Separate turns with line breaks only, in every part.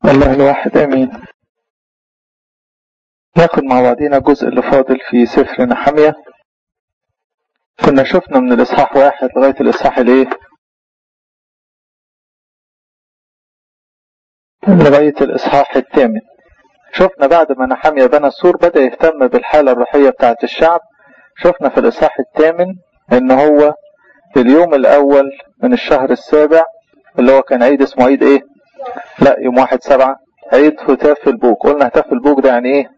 الله الواحد امين ناخد مع بعضينا الجزء اللي فاضل في سفر نحمية كنا شفنا من الاصحاح واحد لغاية الاصحاح الايه لغاية الاصحاح الثامن شفنا بعد ما نحمية بنى السور بدأ يهتم بالحالة الروحية بتاعة الشعب شفنا في الاصحاح الثامن ان هو في اليوم الاول من الشهر السابع اللي هو كان عيد اسمه عيد ايه لا يوم واحد سبعة عيد هتاف البوك قلنا هتاف البوك ده يعني ايه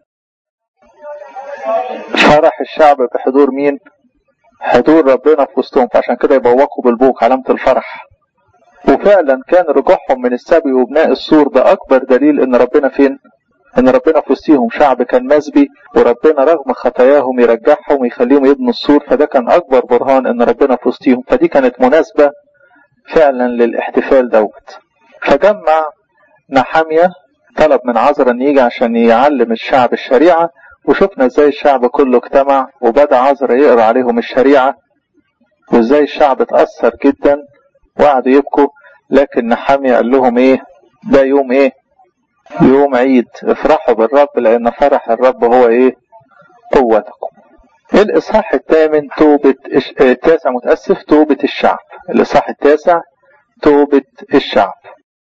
فرح الشعب بحضور مين حضور ربنا في وسطهم فعشان كده يبوقوا بالبوك علامة الفرح وفعلا كان رجوعهم من السبي وبناء السور ده اكبر دليل ان ربنا فين ان ربنا في وسطهم شعب كان مسبي وربنا رغم خطاياهم يرجعهم ويخليهم يبنوا السور فده كان اكبر برهان ان ربنا في وسطهم فدي كانت مناسبة فعلا للاحتفال دوت فجمع نحمية طلب من عذرا ان يجي عشان يعلم الشعب الشريعة وشفنا ازاي الشعب كله اجتمع وبدأ عذرا يقرا عليهم الشريعة وازاي الشعب اتأثر جدا وقعدوا يبكوا لكن نحمية قال لهم ايه ده يوم ايه يوم عيد افرحوا بالرب لان فرح الرب هو ايه قوتكم الاصحاح الثامن توبة التاسع متأسف توبة الشعب الاصحاح التاسع توبة الشعب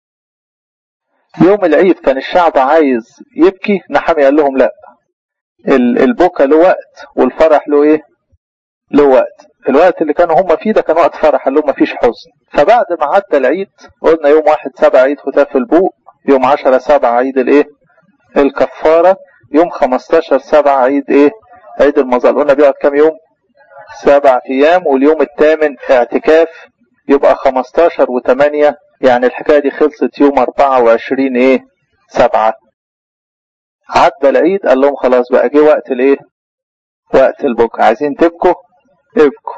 يوم العيد كان الشعب عايز يبكي نحمي قال لهم لا البكا له وقت والفرح له ايه له وقت الوقت اللي كانوا هم فيه ده كان وقت فرح قال لهم مفيش حزن فبعد ما عدى العيد قلنا يوم واحد سبعة عيد هتاف البوق يوم عشرة سبعة عيد الايه الكفارة يوم خمستاشر سبعة عيد ايه عيد المظل قلنا بيقعد كام يوم سبع ايام واليوم الثامن اعتكاف يبقى خمستاشر وثمانية يعني الحكاية دي خلصت يوم أربعة وعشرين ايه سبعة عدى العيد قال لهم خلاص بقى جه وقت الايه وقت البكا عايزين تبكوا ابكوا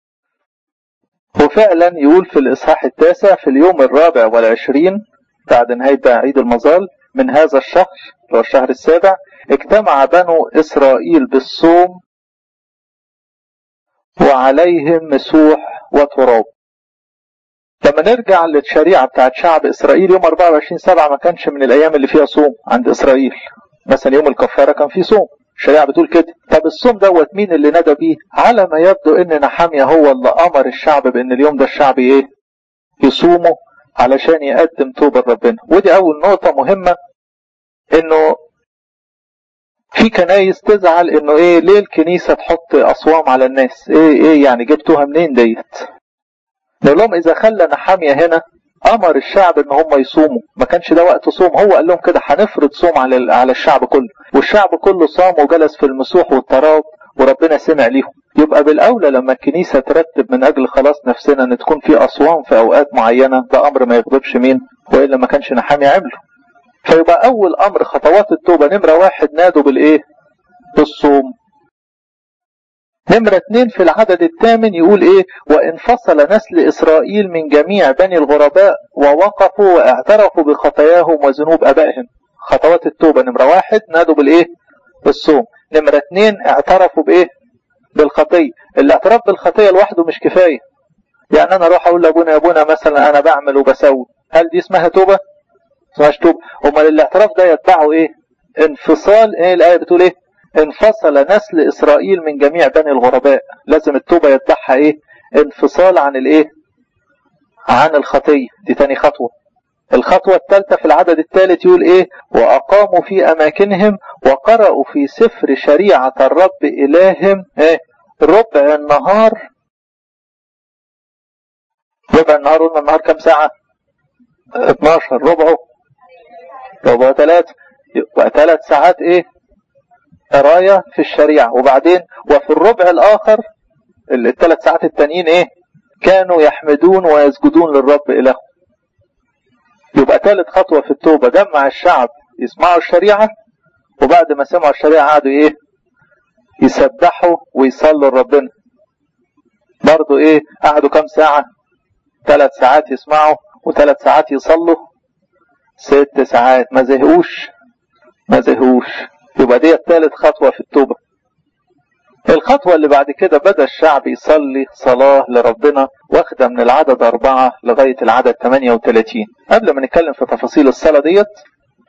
وفعلا يقول في الإصحاح التاسع في اليوم الرابع والعشرين بعد نهاية بقى عيد المظال من هذا الشهر اللي هو الشهر السابع اجتمع بنو إسرائيل بالصوم وعليهم مسوح وتراب لما نرجع للشريعة بتاعت شعب إسرائيل يوم 24 سبعة ما كانش من الأيام اللي فيها صوم عند إسرائيل مثلا يوم الكفارة كان فيه صوم الشريعة بتقول كده طب الصوم دوت مين اللي ندى بيه على ما يبدو ان نحامية هو اللي امر الشعب بان اليوم ده الشعب ايه يصوموا علشان يقدم توبة لربنا ودي اول نقطة مهمة انه في كنايس تزعل انه ايه ليه الكنيسة تحط اصوام على الناس ايه ايه يعني جبتوها منين ديت نقول لهم اذا خلى نحامية هنا امر الشعب ان هم يصوموا ما كانش ده وقت صوم هو قال لهم كده هنفرض صوم على على الشعب كله والشعب كله صام وجلس في المسوح والتراب وربنا سمع ليهم يبقى بالاولى لما الكنيسه ترتب من اجل خلاص نفسنا ان تكون في اصوام في اوقات معينه ده امر ما يغضبش مين والا ما كانش نحامي عمله فيبقى اول امر خطوات التوبه نمره واحد نادوا بالايه بالصوم نمرة اتنين في العدد الثامن يقول ايه وانفصل نسل اسرائيل من جميع بني الغرباء ووقفوا واعترفوا بخطاياهم وذنوب ابائهم خطوات التوبة نمرة واحد نادوا بالايه بالصوم نمرة اتنين اعترفوا بايه بالخطية الاعتراف بالخطية لوحده مش كفاية يعني انا اروح اقول لابونا يا ابونا مثلا انا بعمل وبسوي هل دي اسمها توبة اسمهاش توبة امال الاعتراف ده يتبعه ايه انفصال ايه الايه بتقول ايه انفصل نسل اسرائيل من جميع بني الغرباء لازم التوبه يتبعها ايه انفصال عن الايه عن الخطيه دي تاني خطوه الخطوه الثالثه في العدد الثالث يقول ايه واقاموا في اماكنهم وقرأوا في سفر شريعه الرب الههم ايه ربع النهار ربع النهار قلنا النهار كام ساعه 12 ربعه ربعه ثلاثة يبقى ثلاث ساعات ايه قراية في الشريعة وبعدين وفي الربع الآخر الثلاث ساعات التانيين إيه كانوا يحمدون ويسجدون للرب إلههم يبقى ثالث خطوة في التوبة جمع الشعب يسمعوا الشريعة وبعد ما سمعوا الشريعة قعدوا إيه يسبحوا ويصلوا لربنا برضو إيه قعدوا كام ساعة ثلاث ساعات يسمعوا وثلاث ساعات يصلوا ست ساعات ما زهقوش ما زهقوش يبقى دي ثالث خطوة في التوبة الخطوة اللي بعد كده بدأ الشعب يصلي صلاة لربنا واخدة من العدد أربعة لغاية العدد 38 قبل ما نتكلم في تفاصيل الصلاة ديت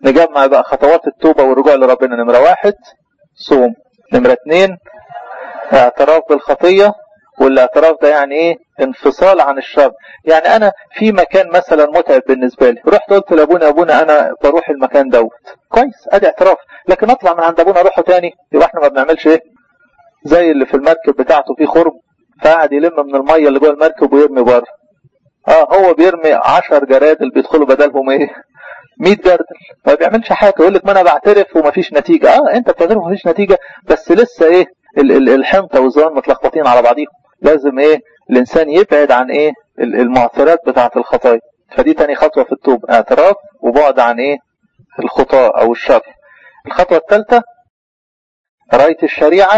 نجمع بقى خطوات التوبة والرجوع لربنا نمرة واحد صوم نمرة اتنين اعتراف بالخطية والاعتراف ده يعني ايه انفصال عن الشر يعني انا في مكان مثلا متعب بالنسبه لي رحت قلت لابونا ابونا انا بروح المكان دوت كويس ادي اعتراف لكن اطلع من عند ابونا اروحه تاني يبقى احنا ما بنعملش ايه زي اللي في المركب بتاعته فيه خرم فقعد يلم من الميه اللي جوه المركب ويرمي بره اه هو بيرمي 10 جرادل بيدخلوا بدلهم ايه 100 جردل ما بيعملش حاجه يقول لك ما انا بعترف ومفيش نتيجه اه انت بتعترف ومفيش نتيجه بس لسه ايه الحنطه والزمان متلخبطين على بعضيهم لازم ايه الانسان يبعد عن ايه المعثرات بتاعه الخطايا فدي تاني خطوه في التوب اعتراف وبعد عن ايه الخطاء او الشر الخطوه الثالثه قرايه الشريعه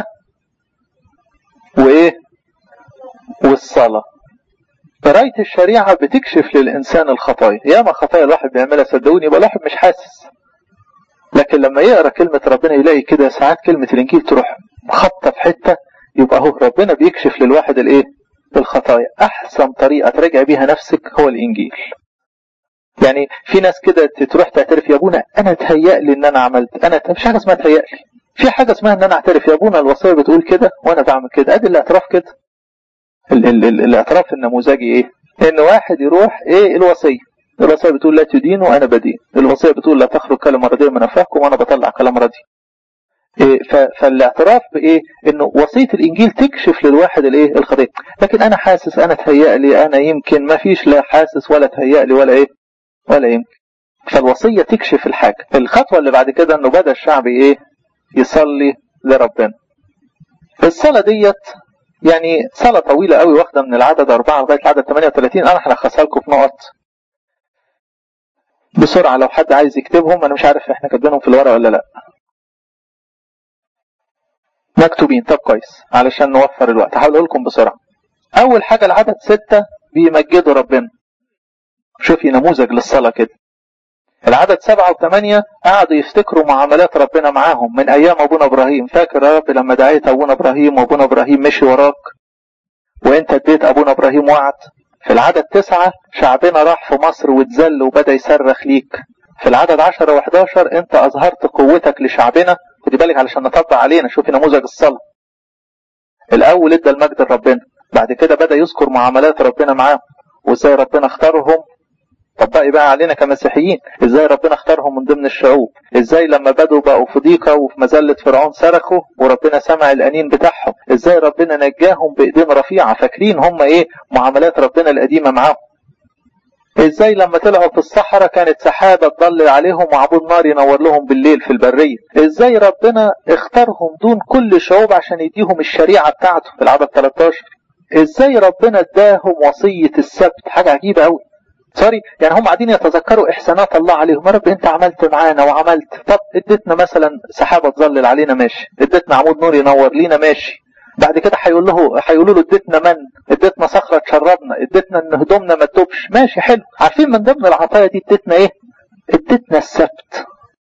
وايه والصلاه قرايه الشريعه بتكشف للانسان الخطايا ياما خطايا الواحد بيعملها صدقوني يبقى الواحد مش حاسس لكن لما يقرا كلمه ربنا يلاقي كده ساعات كلمه الانجيل تروح خبطه في حته يبقى هو ربنا بيكشف للواحد الايه الخطايا احسن طريقه تراجع بيها نفسك هو الانجيل يعني في ناس كده تروح تعترف يا ابونا انا تهيأ لي ان انا عملت انا مفيش حاجه اسمها تهيأ لي في حاجه اسمها ان انا اعترف يا ابونا الوصيه بتقول كده وانا بعمل كده ادي الاعتراف كده ال ال ال الاعتراف النموذجي ايه ان واحد يروح ايه الوصيه الوصيه بتقول لا تدين وانا بدين الوصيه بتقول لا تخرج كلمه رديئه من افواهكم وانا بطلع كلام رديء إيه فالاعتراف بايه انه وصيه الانجيل تكشف للواحد الايه الخطيه لكن انا حاسس انا تهيأ لي انا يمكن ما فيش لا حاسس ولا تهيأ لي ولا ايه ولا يمكن فالوصيه تكشف الحاجه الخطوه اللي بعد كده انه بدا الشعب ايه يصلي لربنا الصلاه ديت يعني صلاة طويلة قوي واخدة من العدد أربعة لغاية العدد 38 أنا هلخصها لكم في نقط بسرعة لو حد عايز يكتبهم أنا مش عارف إحنا كاتبينهم في الورقة ولا لأ مكتوبين طب كويس علشان نوفر الوقت هقول لكم بسرعة أول حاجة العدد ستة بيمجدوا ربنا شوفي نموذج للصلاة كده العدد سبعة وثمانية قعدوا يفتكروا معاملات ربنا معاهم من أيام أبونا إبراهيم فاكر يا رب لما دعيت أبونا إبراهيم وأبونا إبراهيم مشي وراك وأنت اديت أبونا إبراهيم وعد في العدد تسعة شعبنا راح في مصر واتذل وبدأ يصرخ ليك في العدد 10 و11 أنت أظهرت قوتك لشعبنا خدي بالك علشان نطبق علينا شوفي نموذج الصلاة الأول ادى المجد لربنا بعد كده بدأ يذكر معاملات ربنا معاهم وازاي ربنا اختارهم طبقي بقى علينا كمسيحيين ازاي ربنا اختارهم من ضمن الشعوب ازاي لما بدوا بقوا في ضيقة وفي مذلة فرعون صرخوا وربنا سمع الانين بتاعهم ازاي ربنا نجاهم بايدين رفيعة فاكرين هم ايه معاملات ربنا القديمة معاهم ازاي لما طلعوا في الصحراء كانت سحابة تضلل عليهم وعبود نار ينور لهم بالليل في البرية ازاي ربنا اختارهم دون كل الشعوب عشان يديهم الشريعة بتاعته في العدد 13 ازاي ربنا اداهم وصية السبت حاجة عجيبة قوي سوري يعني هم قاعدين يتذكروا احسانات الله عليهم يا رب انت عملت معانا وعملت طب اديتنا مثلا سحابه تظلل علينا ماشي اديتنا عمود نور ينور لينا ماشي بعد كده هيقول له هيقولوا له اديتنا من اديتنا صخره تشربنا اديتنا ان هدومنا ما تدوبش ماشي حلو عارفين من ضمن العطايا دي اديتنا ايه اديتنا السبت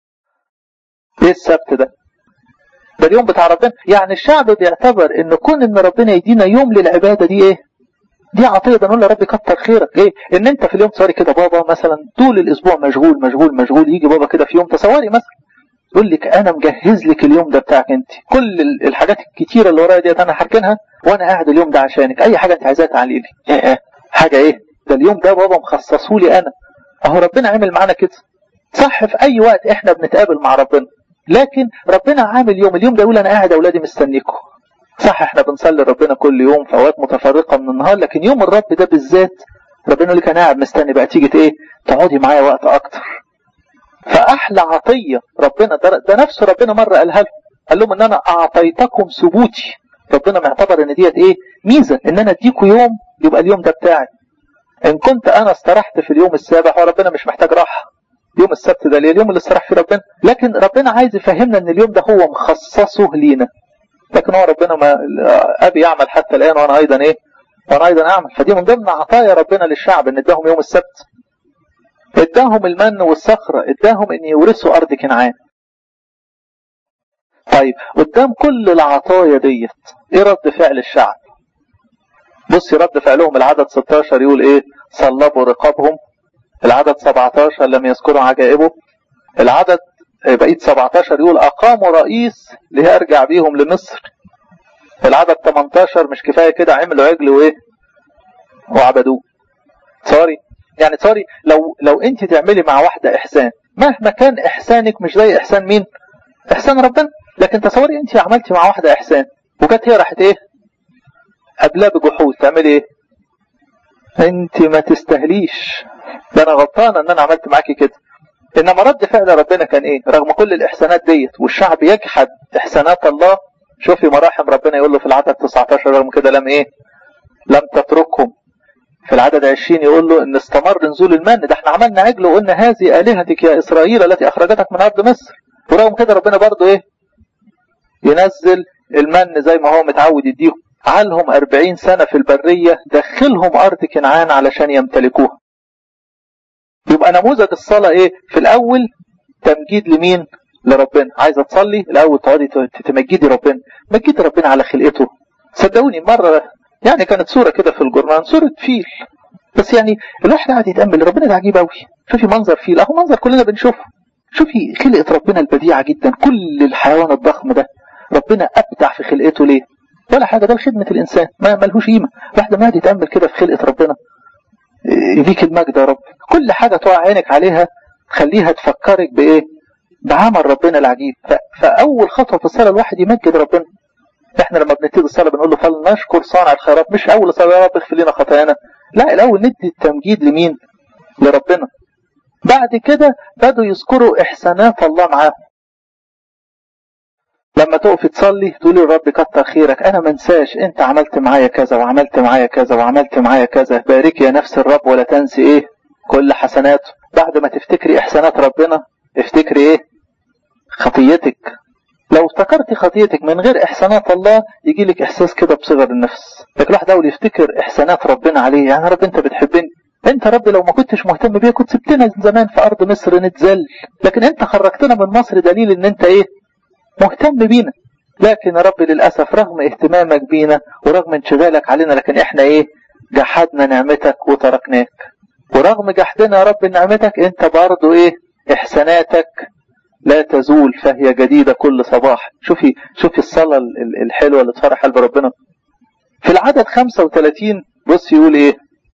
ايه السبت ده ده اليوم بتاع ربنا يعني الشعب بيعتبر ان كون ان ربنا يدينا يوم للعباده دي ايه دي عطيه ده نقول يا رب كتر خيرك ايه ان انت في اليوم تصوري كده بابا مثلا طول الاسبوع مشغول مشغول مشغول يجي بابا كده في يوم تصوري مثلا يقول لك انا مجهز لك اليوم ده بتاعك انت كل الحاجات الكتيره اللي ورايا ديت انا هركنها وانا قاعد اليوم ده عشانك اي حاجه انت عايزاها تعالي لي ايه ايه حاجه ايه ده اليوم ده بابا مخصصه لي انا اهو ربنا عمل معانا كده صح في اي وقت احنا بنتقابل مع ربنا لكن ربنا عامل يوم اليوم ده يقول انا قاعد اولادي مستنيكم صح احنا بنصلي ربنا كل يوم في اوقات متفرقه من النهار لكن يوم الرب ده بالذات ربنا يقول لك انا قاعد مستني بقى تيجي ايه تقعدي معايا وقت اكتر فاحلى عطيه ربنا ده, ده نفسه ربنا مره قالها لهم قال لهم ان انا اعطيتكم ثبوتي ربنا معتبر ان ديت ايه ميزه ان انا اديكم يوم يبقى اليوم ده بتاعي ان كنت انا استرحت في اليوم السابع وربنا مش محتاج راحه يوم السبت ده اليوم اللي استراح فيه ربنا لكن ربنا عايز يفهمنا ان اليوم ده هو مخصصه لينا لكن هو ربنا ما ابي يعمل حتى الان وانا ايضا ايه وانا ايضا اعمل فدي من ضمن عطايا ربنا للشعب ان اداهم يوم السبت اداهم المن والصخرة اداهم ان يورثوا ارض كنعان طيب قدام كل العطايا ديت ايه رد فعل الشعب بصي رد فعلهم العدد 16 يقول ايه صلبوا رقابهم العدد 17 لم يذكروا عجائبه العدد بقية 17 يقول أقاموا رئيس ليرجع بيهم لمصر العدد 18 مش كفاية كده عملوا عجل وإيه وعبدوه سوري يعني سوري لو لو انت تعملي مع واحدة إحسان مهما كان إحسانك مش زي إحسان مين إحسان ربنا لكن تصوري انت عملتي مع واحدة إحسان وجت هي راحت إيه قبلها بجحود تعملي إيه انت ما تستهليش ده انا غلطانه ان انا عملت معاكي كده انما رد فعل ربنا كان ايه رغم كل الاحسانات ديت والشعب يجحد احسانات الله شوفي مراحم ربنا يقول له في العدد 19 رغم كده لم ايه لم تتركهم في العدد 20 يقول له ان استمر نزول المن ده احنا عملنا عجل وقلنا هذه الهتك يا اسرائيل التي اخرجتك من ارض مصر ورغم كده ربنا برضه ايه ينزل المن زي ما هو متعود يديهم عالهم أربعين سنة في البرية دخلهم أرض كنعان علشان يمتلكوها يبقى نموذج الصلاة إيه في الأول تمجيد لمين لربنا عايزة تصلي الأول تقعدي تمجدي ربنا مجدي ربنا على خلقته صدقوني مرة يعني كانت صورة كده في الجرنان صورة فيل بس يعني الواحد قاعد يتأمل ربنا ده عجيب قوي شوفي منظر فيل أهو منظر كلنا بنشوفه شوفي خلقة ربنا البديعة جدا كل الحيوان الضخم ده ربنا أبدع في خلقته ليه ولا حاجة ده لخدمة الإنسان ما ملهوش قيمة واحدة ما يتأمل كده في خلقة ربنا يديك المجد يا رب كل حاجة تقع عينك عليها خليها تفكرك بإيه بعمل ربنا العجيب فأول خطوة في الصلاة الواحد يمجد ربنا احنا لما بنبتدي الصلاة بنقول له فلنشكر صانع الخيرات مش أول صلاة يا رب اغفر لنا خطايانا لا الأول ندي التمجيد لمين لربنا بعد كده بدوا يذكروا إحسانات الله معاهم لما تقف تصلي تقول للرب كتر خيرك انا ما انساش انت عملت معايا كذا وعملت معايا كذا وعملت معايا كذا بارك يا نفس الرب ولا تنسي ايه كل حسناته بعد ما تفتكري احسانات ربنا افتكري ايه خطيتك لو افتكرتي خطيتك من غير احسانات الله يجي لك احساس كده بصغر النفس لكن الواحد اول يفتكر احسانات ربنا عليه يعني رب انت بتحبني انت رب لو ما كنتش مهتم بيا كنت سبتنا زمان في ارض مصر نتذل لكن انت خرجتنا من مصر دليل ان انت ايه مهتم بينا لكن يا رب للأسف رغم اهتمامك بينا ورغم انشغالك علينا لكن احنا ايه جحدنا نعمتك وتركناك ورغم جحدنا يا رب نعمتك انت برضو ايه احساناتك لا تزول فهي جديدة كل صباح شوفي شوفي الصلاة الحلوة اللي تفرح قلب ربنا في العدد 35 بص يقول ايه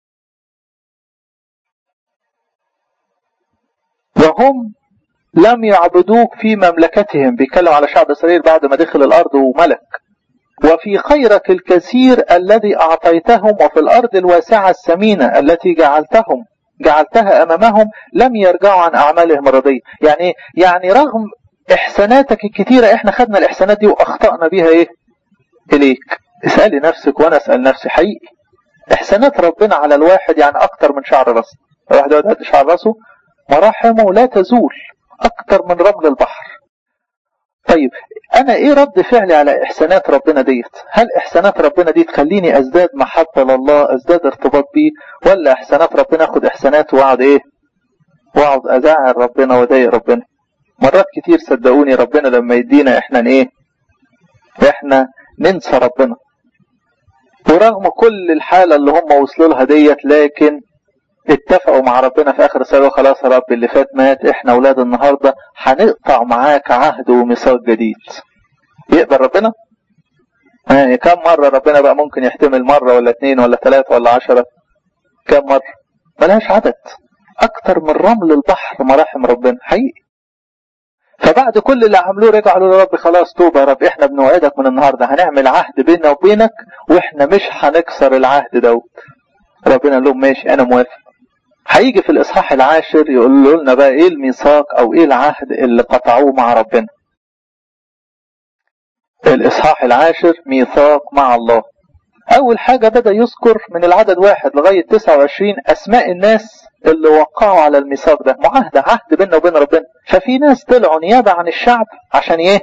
وهم لم يعبدوك في مملكتهم بيتكلم على شعب إسرائيل بعد ما دخل الأرض وملك وفي خيرك الكثير الذي أعطيتهم وفي الأرض الواسعة السمينة التي جعلتهم جعلتها أمامهم لم يرجعوا عن أعمالهم الرديئة يعني يعني رغم إحساناتك الكثيرة إحنا خدنا الإحسانات دي وأخطأنا بيها إيه إليك اسألي نفسك وأنا أسأل نفسي حقيقي إحسانات ربنا على الواحد يعني أكتر من شعر راسه الواحد يقعد قد شعر راسه مراحمه لا تزول أكتر من رمل البحر طيب أنا إيه رد فعلي على إحسانات ربنا ديت هل إحسانات ربنا دي تخليني أزداد محبة لله أزداد ارتباط بيه ولا إحسانات ربنا أخد إحسانات وأقعد إيه وأقعد أزعل ربنا وأضايق ربنا مرات كتير صدقوني ربنا لما يدينا إحنا إيه إحنا ننسى ربنا ورغم كل الحالة اللي هم وصلوا لها ديت لكن اتفقوا مع ربنا في اخر السنه خلاص يا رب اللي فات مات احنا اولاد النهارده هنقطع معاك عهد وميثاق جديد يقبل ربنا يعني كم مرة ربنا بقى ممكن يحتمل مرة ولا اتنين ولا تلاتة ولا عشرة كم مرة ملهاش عدد اكتر من رمل البحر مراحم ربنا حقيقي فبعد كل اللي عملوه رجعوا قالوا يا رب خلاص توبة يا رب احنا بنوعدك من النهاردة هنعمل عهد بيننا وبينك واحنا مش هنكسر العهد دوت ربنا قال لهم ماشي انا موافق هيجي في الإصحاح العاشر يقول لنا بقى إيه الميثاق أو إيه العهد اللي قطعوه مع ربنا. الإصحاح العاشر ميثاق مع الله. أول حاجة بدأ يذكر من العدد واحد لغاية 29 أسماء الناس اللي وقعوا على الميثاق ده، معاهدة عهد بيننا وبين ربنا. ففي ناس طلعوا نيابة عن الشعب عشان إيه؟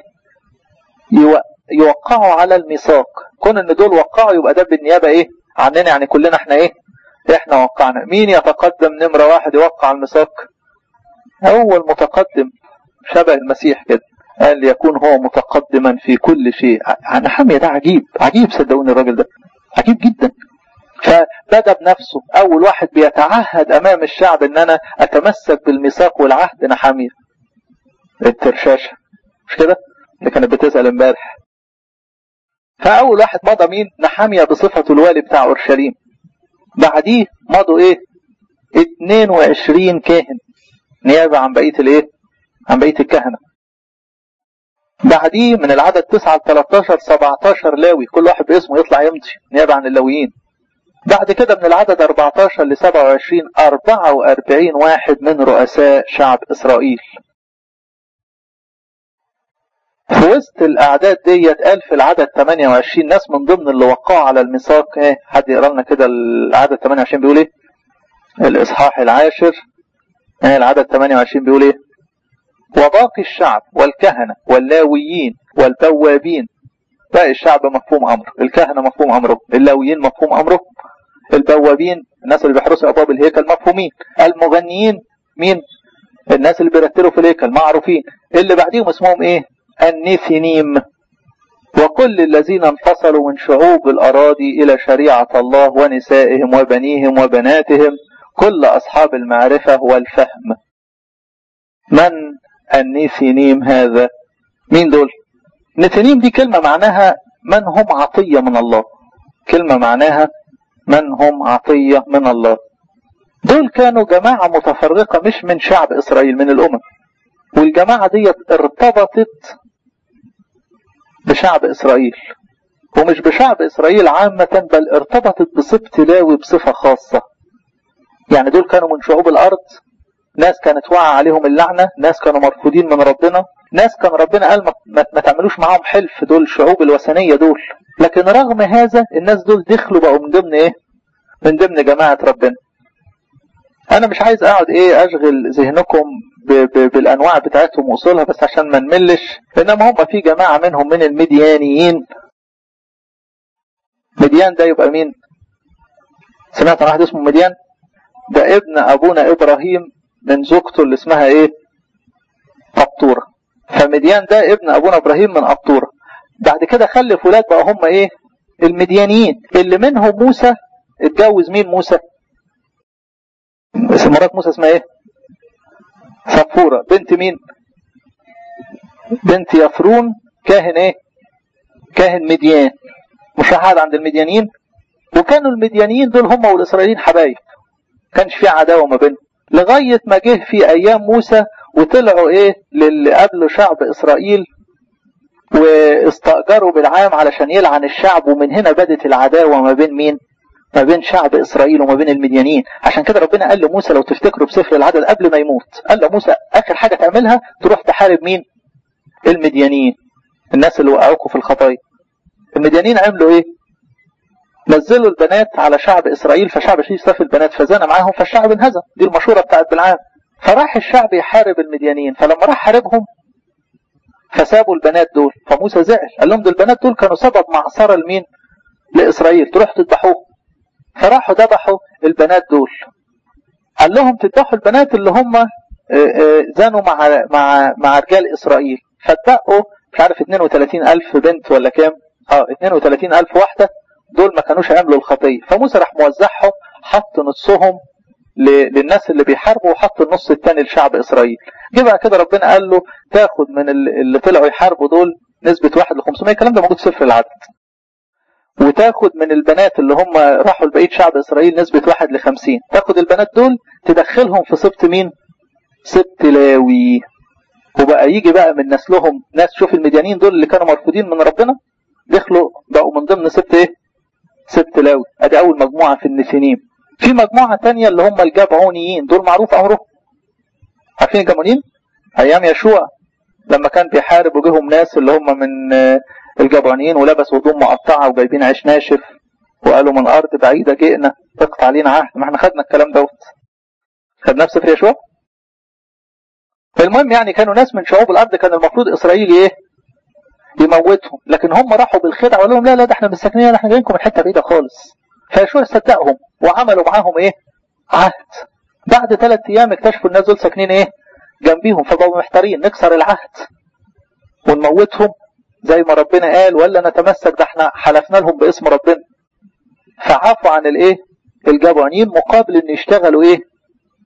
يوقعوا على الميثاق. كون إن دول وقعوا يبقى ده بالنيابة إيه؟ عننا يعني كلنا إحنا إيه؟ احنا وقعنا مين يتقدم نمرة واحد يوقع الميثاق اول متقدم شبه المسيح كده قال يكون هو متقدما في كل شيء عن حمية ده عجيب عجيب صدقوني الراجل ده عجيب جدا فبدأ بنفسه أول واحد بيتعهد أمام الشعب إن أنا أتمسك بالميثاق والعهد نحامية الترشاشة مش كده اللي كانت بتسأل امبارح فأول واحد مضى مين نحامية بصفة الوالي بتاع أورشليم بعديه مضوا ايه 22 كاهن نيابة عن بقية الايه عن بقية الكهنة بعديه من العدد 9 ل 13 17 لاوي كل واحد باسمه يطلع يمضي نيابة عن اللاويين بعد كده من العدد 14 ل 27 44 واحد من رؤساء شعب إسرائيل في وسط الأعداد ديت قال في العدد 28 ناس من ضمن اللي وقعوا على الميثاق ايه حد يقرا لنا كده العدد 28 بيقول ايه الإصحاح العاشر ايه العدد 28 بيقول ايه وباقي الشعب والكهنة واللاويين والبوابين باقي الشعب مفهوم أمره الكهنة مفهوم أمره اللاويين مفهوم أمره البوابين الناس اللي بيحرسوا أبواب الهيكل مفهومين المغنيين مين الناس اللي بيرتلوا في الهيكل معروفين اللي بعديهم اسمهم ايه النيثينيم وكل الذين انفصلوا من شعوب الأراضي إلى شريعة الله ونسائهم وبنيهم وبناتهم كل أصحاب المعرفة والفهم من النيثينيم هذا مين دول نيثينيم دي كلمة معناها من هم عطية من الله كلمة معناها من هم عطية من الله دول كانوا جماعة متفرقة مش من شعب إسرائيل من الأمم والجماعة دي ارتبطت بشعب إسرائيل ومش بشعب إسرائيل عامة بل ارتبطت بسبط لاوي بصفة خاصة يعني دول كانوا من شعوب الأرض ناس كانت واقعة عليهم اللعنة ناس كانوا مرفوضين من ربنا ناس كان ربنا قال ما, ما تعملوش معاهم حلف دول الشعوب الوثنية دول لكن رغم هذا الناس دول دخلوا بقوا من ضمن ايه من ضمن جماعة ربنا انا مش عايز اقعد ايه اشغل ذهنكم ب ب بالانواع بتاعتهم واصولها بس عشان ما نملش انما هم في جماعة منهم من المديانيين مديان ده يبقى مين سمعت عن واحد اسمه مديان ده ابن ابونا ابراهيم من زوجته اللي اسمها ايه قبطورة فمديان ده ابن ابونا ابراهيم من قبطورة بعد كده خلف ولاد بقى هم ايه المديانيين اللي منهم موسى اتجوز مين موسى مرات موسى اسمها ايه صفورة بنت مين بنت يفرون كاهن ايه كاهن مديان مشاهد عند المديانيين وكانوا المديانيين دول هم والاسرائيليين حبايب كانش في عداوة ما بينهم لغاية ما جه في ايام موسى وطلعوا ايه للي قبل شعب اسرائيل واستأجروا بالعام علشان يلعن الشعب ومن هنا بدت العداوة ما بين مين ما بين شعب إسرائيل وما بين المديانين عشان كده ربنا قال لموسى لو تفتكروا بسفر العدد قبل ما يموت قال لموسى آخر حاجة تعملها تروح تحارب مين المديانين الناس اللي وقعوكوا في الخطايا المديانين عملوا ايه نزلوا البنات على شعب إسرائيل فشعب إسرائيل شاف البنات فزان معاهم فالشعب انهزم دي المشورة بتاعت بالعام فراح الشعب يحارب المديانين فلما راح حاربهم فسابوا البنات دول فموسى زعل قال لهم دول البنات دول كانوا سبب معصرة لمين لإسرائيل تروح تذبحوه فراحوا ذبحوا البنات دول قال لهم تذبحوا البنات اللي هم زانوا مع مع مع رجال إسرائيل فاتبقوا مش عارف 32 ألف بنت ولا كام اه 32 ألف واحدة دول ما كانوش عملوا الخطية فموسى راح موزعهم حط نصهم للناس اللي بيحاربوا وحط النص الثاني لشعب إسرائيل جه بقى كده ربنا قال له تاخد من اللي طلعوا يحاربوا دول نسبة واحد ل 500 الكلام ده موجود في سفر العدد وتاخد من البنات اللي هم راحوا لبقية شعب إسرائيل نسبة واحد ل 50 تاخد البنات دول تدخلهم في سبط مين؟ سبط لاوي وبقى يجي بقى من نسلهم ناس شوف المديانين دول اللي كانوا مرفوضين من ربنا دخلوا بقوا من ضمن سبط ايه؟ سبط لاوي ادي اول مجموعة في النسينيم في مجموعة تانية اللي هم الجبعونيين دول معروف امرهم عارفين الجبعونيين ايام يشوع لما كان بيحارب وجيهم ناس اللي هم من الجبعونيين ولبسوا هدوم مقطعة وجايبين عيش ناشف وقالوا من ارض بعيدة جئنا اقطع علينا عهد ما احنا خدنا الكلام دوت خدناه في سفر يشوع فالمهم يعني كانوا ناس من شعوب الارض كان المفروض اسرائيل ايه يموتهم لكن هم راحوا بالخدعة وقالوا لهم لا لا ده احنا مش ساكنين احنا جايينكم من حته بعيده خالص فيشوع صدقهم وعملوا معاهم ايه عهد بعد ثلاث ايام اكتشفوا الناس دول ساكنين ايه جنبيهم فبقوا محتارين نكسر العهد ونموتهم زي ما ربنا قال ولا نتمسك ده احنا حلفنا لهم باسم ربنا فعفوا عن الايه الجبعانيين مقابل ان يشتغلوا ايه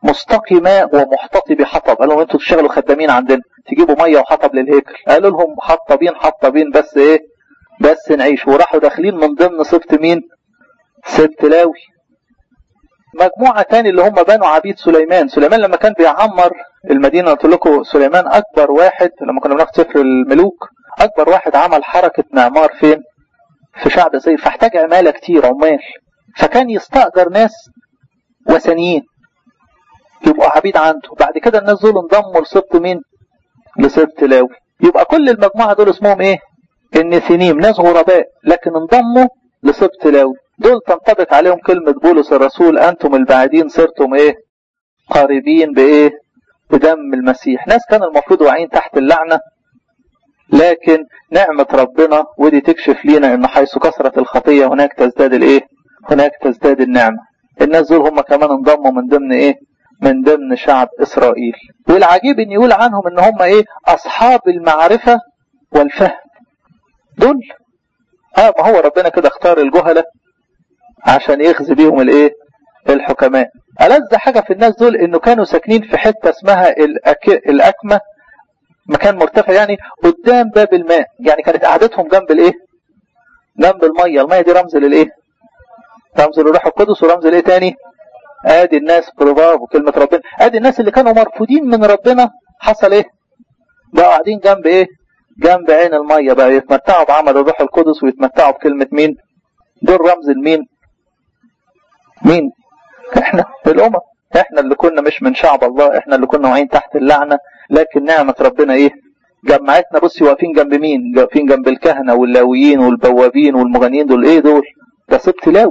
مستقي ماء ومحتطي بحطب قال لهم انتوا تشتغلوا خدامين عندنا تجيبوا ميه وحطب للهيكل قالوا لهم حطبين حطبين بس ايه بس نعيش وراحوا داخلين من ضمن سبط مين سبط لاوي مجموعة تاني اللي هم بنوا عبيد سليمان سليمان لما كان بيعمر المدينة قلت لكم سليمان أكبر واحد لما كنا بناخد سفر الملوك أكبر واحد عمل حركة معمار فين في شعب زي فاحتاج عمالة كتير عمال فكان يستأجر ناس وثنيين يبقوا عبيد عنده بعد كده الناس دول انضموا لسبط مين لسبط لاوي يبقى كل المجموعة دول اسمهم ايه النثينيم ناس غرباء لكن انضموا لسبط لاوي دول تنطبق عليهم كلمة بولس الرسول أنتم البعيدين صرتم إيه قريبين بإيه بدم المسيح ناس كان المفروض واقعين تحت اللعنة لكن نعمة ربنا ودي تكشف لينا ان حيث كثرت الخطية هناك تزداد الايه هناك تزداد النعمة الناس دول هم كمان انضموا من ضمن ايه من ضمن شعب اسرائيل والعجيب ان يقول عنهم ان هم ايه اصحاب المعرفة والفهم دول اه ما هو ربنا كده اختار الجهلة عشان يخزي بيهم الايه الحكماء ألذ حاجة في الناس دول انه كانوا ساكنين في حتة اسمها الأك... الأكمة مكان مرتفع يعني قدام باب الماء يعني كانت قعدتهم جنب الايه جنب المية المية دي رمز للايه رمز للروح القدس ورمز لايه تاني ادي الناس برافو كلمة ربنا ادي الناس اللي كانوا مرفوضين من ربنا حصل ايه بقوا قاعدين جنب ايه جنب عين المية بقى يتمتعوا بعمل الروح القدس ويتمتعوا بكلمة مين دول رمز المين مين احنا الامم احنا اللي كنا مش من شعب الله احنا اللي كنا واقعين تحت اللعنة لكن نعمة ربنا ايه جمعتنا بصي واقفين جنب مين واقفين جنب الكهنة واللاويين والبوابين والمغنيين دول ايه دول ده سبت لاوي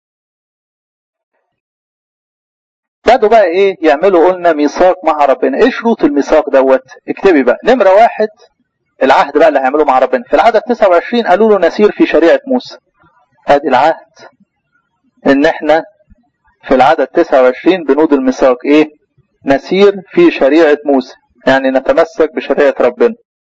بدوا بقى ايه يعملوا قلنا ميثاق مع ربنا ايه شروط الميثاق دوت اكتبي بقى نمرة واحد العهد بقى اللي هيعملوه مع ربنا في العدد 29 قالوا له نسير في شريعة موسى ادي العهد ان احنا في العدد 29 بنود الميثاق ايه نسير في شريعة موسى يعني نتمسك بشريعة ربنا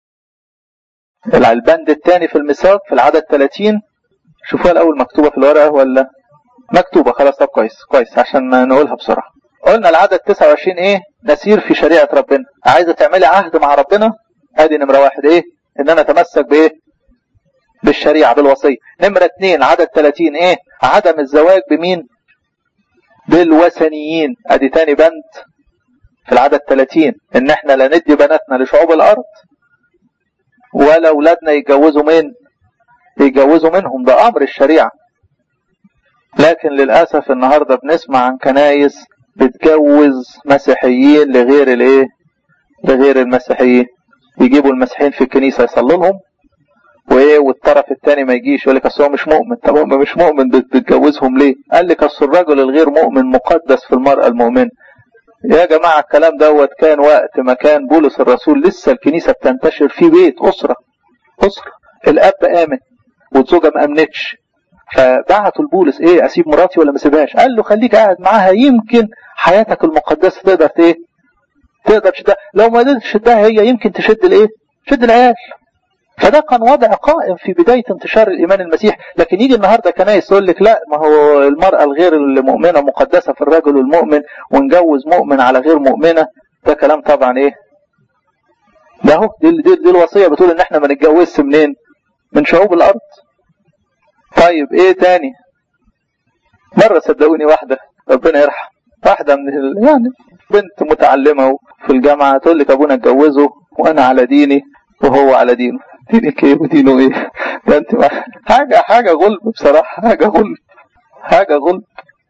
البند الثاني في الميثاق في العدد 30 شوفوها الاول مكتوبة في الورقة ولا مكتوبة خلاص طب كويس كويس عشان نقولها بسرعة قلنا العدد 29 ايه نسير في شريعة ربنا عايزة تعملي عهد مع ربنا ادي نمرة واحد ايه ان انا اتمسك بايه بالشريعة بالوصية نمرة اتنين عدد 30 ايه عدم الزواج بمين بالوثنيين ادي تاني بند في العدد 30 ان احنا لا ندي بناتنا لشعوب الارض ولا اولادنا يتجوزوا من يتجوزوا منهم ده امر الشريعة لكن للأسف النهاردة بنسمع عن كنايس بتجوز مسيحيين لغير الايه لغير المسيحيين يجيبوا المسيحيين في الكنيسة يصلوا لهم وايه والطرف الثاني ما يجيش يقول لك اصل هو مش مؤمن طب هو مش مؤمن بتجوزهم ليه قال لك اصل الرجل الغير مؤمن مقدس في المرأة المؤمنة يا جماعة الكلام دوت كان وقت ما كان بولس الرسول لسه الكنيسة بتنتشر في بيت أسرة أسرة الأب آمن والزوجة ما أمنتش فبعتوا لبولس ايه اسيب مراتي ولا ما اسيبهاش قال له خليك قاعد معاها يمكن حياتك المقدسة تقدر ايه تقدر تشدها لو ما قدرتش تشدها هي يمكن تشد الايه تشد العيال فده كان وضع قائم في بداية انتشار الإيمان المسيح لكن يجي النهاردة كنايس يقول لك لا ما هو المرأة الغير المؤمنة مقدسة في الرجل المؤمن ونجوز مؤمن على غير مؤمنة ده كلام طبعا ايه ده هو دي, دي, دي الوصية بتقول ان احنا ما نتجوزش منين من شعوب الارض طيب ايه تاني مرة صدقوني واحدة ربنا يرحم واحدة من ال... يعني بنت متعلمة في الجامعة تقول لك ابونا اتجوزه وانا على ديني وهو على دينه دينك ايه ودينه ايه ده انت ما... حاجة حاجة غلب بصراحة حاجة غلب حاجة غلب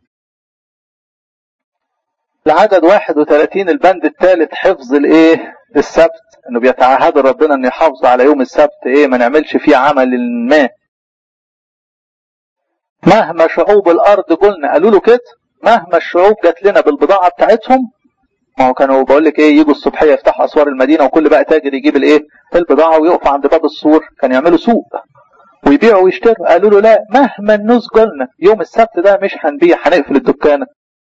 العدد 31 البند الثالث حفظ الايه السبت انه بيتعهدوا ربنا ان يحافظوا على يوم السبت ايه ما نعملش فيه عمل ما مهما شعوب الارض قلنا قالوا له كده مهما الشعوب جات لنا بالبضاعه بتاعتهم ما هو كانوا بقول لك ايه يجوا الصبحيه يفتحوا اسوار المدينه وكل بقى تاجر يجيب الايه البضاعه ويقف عند باب السور كانوا يعملوا سوق ويبيعوا ويشتروا قالوا له لا مهما الناس قلنا يوم السبت ده مش هنبيع هنقفل الدكانه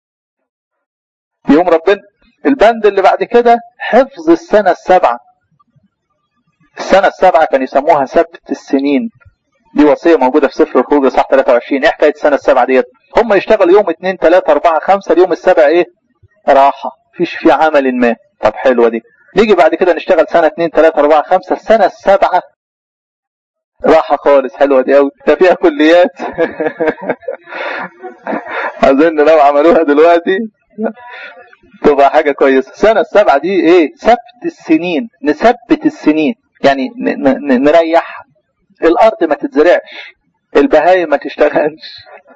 يوم ربنا البند اللي بعد كده حفظ السنه السبعه السنه السبعه كانوا يسموها سبت السنين دي وصيه موجوده في سفر الخروج صح 23 ايه حكايه السنه السبعه ديت هم يشتغلوا يوم 2 3 4 5 اليوم السابع ايه راحة مفيش في عمل ما طب حلوة دي نيجي بعد كده نشتغل سنة اتنين تلاتة اربعة خمسة السنة السابعة راحة خالص حلوة دي قوي ده فيها كليات اظن لو عملوها دلوقتي تبقى حاجة كويسة السنة السابعة دي ايه ثبت السنين نثبت السنين يعني نريح الارض ما تتزرعش البهايم ما تشتغلش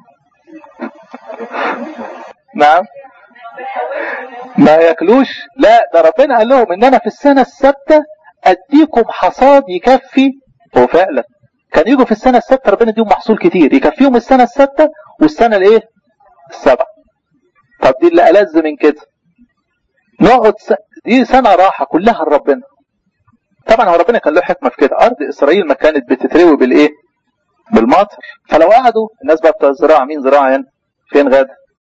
نعم ما ياكلوش لا ده ربنا قال لهم ان انا في السنه السادسه اديكم حصاد يكفي هو فعلا كان يجوا في السنه السادسه ربنا يديهم محصول كتير يكفيهم السنه السادسه والسنه الايه السبعه طب دي اللي ألذ من كده نقعد س... دي سنه راحه كلها لربنا طبعا هو ربنا كان له حكمه في كده ارض اسرائيل ما كانت بتتروي بالايه بالمطر فلو قعدوا الناس بقى بتوع الزراعه مين زراعه هنا فين غدا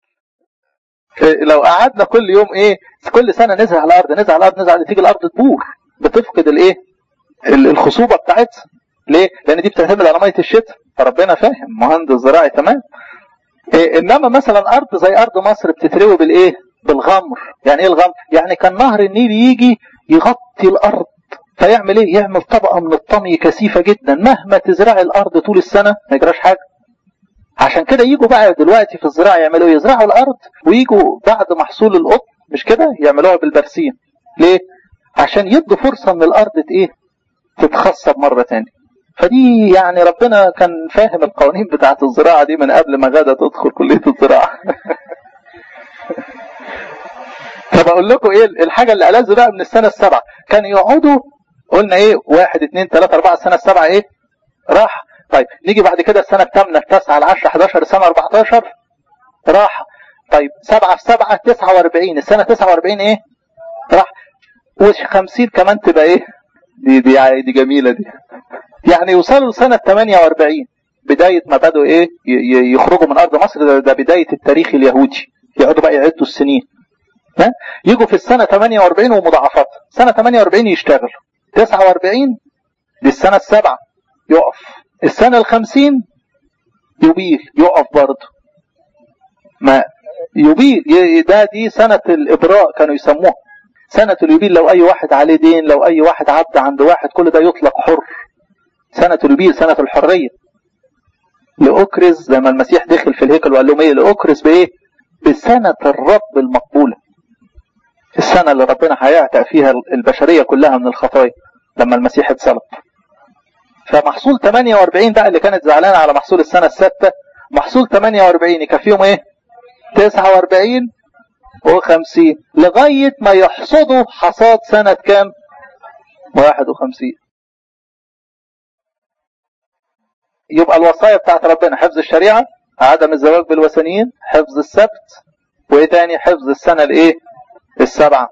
لو قعدنا كل يوم ايه كل سنه نزرع على الارض نزرع على الارض نزرع تيجي الارض تبور بتفقد الايه الخصوبه بتاعتها ليه لان دي بتعتمد على ميه الشتاء فربنا فاهم مهندس زراعي تمام إيه انما مثلا ارض زي ارض مصر بتتروي بالايه بالغمر يعني ايه الغمر يعني كان نهر النيل يجي يغطي الارض فيعمل ايه يعمل طبقه من الطمي كثيفه جدا مهما تزرع الارض طول السنه ما يجراش حاجه عشان كده يجوا بقى دلوقتي في الزراعه يعملوا ايه يزرعوا الارض ويجوا بعد محصول القطن مش كده يعملوها بالبرسيم ليه عشان يدوا فرصه ان الارض ايه تتخصب مره تاني فدي يعني ربنا كان فاهم القوانين بتاعه الزراعه دي من قبل ما غاده تدخل كليه الزراعه طب اقول لكم ايه الحاجه اللي ألذ بقى من السنه السابعه كان يقعدوا قلنا ايه واحد اثنين ثلاثة أربعة السنة السابعة ايه راح طيب نيجي بعد كده السنة الثامنة التاسعة العشرة 11 السنة 14 راح طيب سبعة في سبعة 49 السنة 49 ايه راح و50 كمان تبقى ايه دي دي دي جميلة دي يعني يوصلوا لسنة 48 بداية ما بدأوا ايه يخرجوا من أرض مصر ده, ده بداية التاريخ اليهودي يقعدوا بقى يعدوا السنين ها يجوا في السنة 48 ومضاعفات سنة 48 يشتغلوا 49 دي السنة السابعة يقف السنة الخمسين يبيل يقف برضه ما يبيل ده دي سنة الإبراء كانوا يسموها سنة اليبيل لو أي واحد عليه دين لو أي واحد عبد عند واحد كل ده يطلق حر سنة اليبيل سنة الحرية لأكرز لما المسيح دخل في الهيكل وقال لهم ايه لأكرز بإيه بسنة الرب المقبولة السنة اللي ربنا هيعتق فيها البشرية كلها من الخطايا لما المسيح اتصلب فمحصول 48 بقى اللي كانت زعلانة على محصول السنة السادسة محصول 48 يكفيهم ايه 49 و50 لغاية ما يحصدوا حصاد سنة كام 51 يبقى الوصايا بتاعت ربنا حفظ الشريعة عدم الزواج بالوثنيين حفظ السبت وايه تاني حفظ السنة الايه السبعة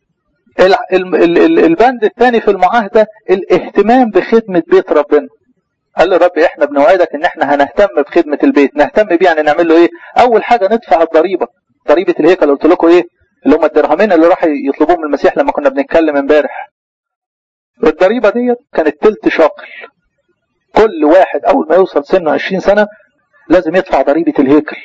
البند الثاني في المعاهدة الاهتمام بخدمة بيت ربنا قال له رب احنا بنوعدك ان احنا هنهتم بخدمة البيت نهتم بيه يعني نعمل له ايه اول حاجة ندفع الضريبة ضريبة الهيكل قلت لكم ايه اللي هم الدرهمين اللي راح يطلبوهم من المسيح لما كنا بنتكلم امبارح الضريبة ديت كانت تلت شاقل كل واحد اول ما يوصل سنه 20 سنة لازم يدفع ضريبة الهيكل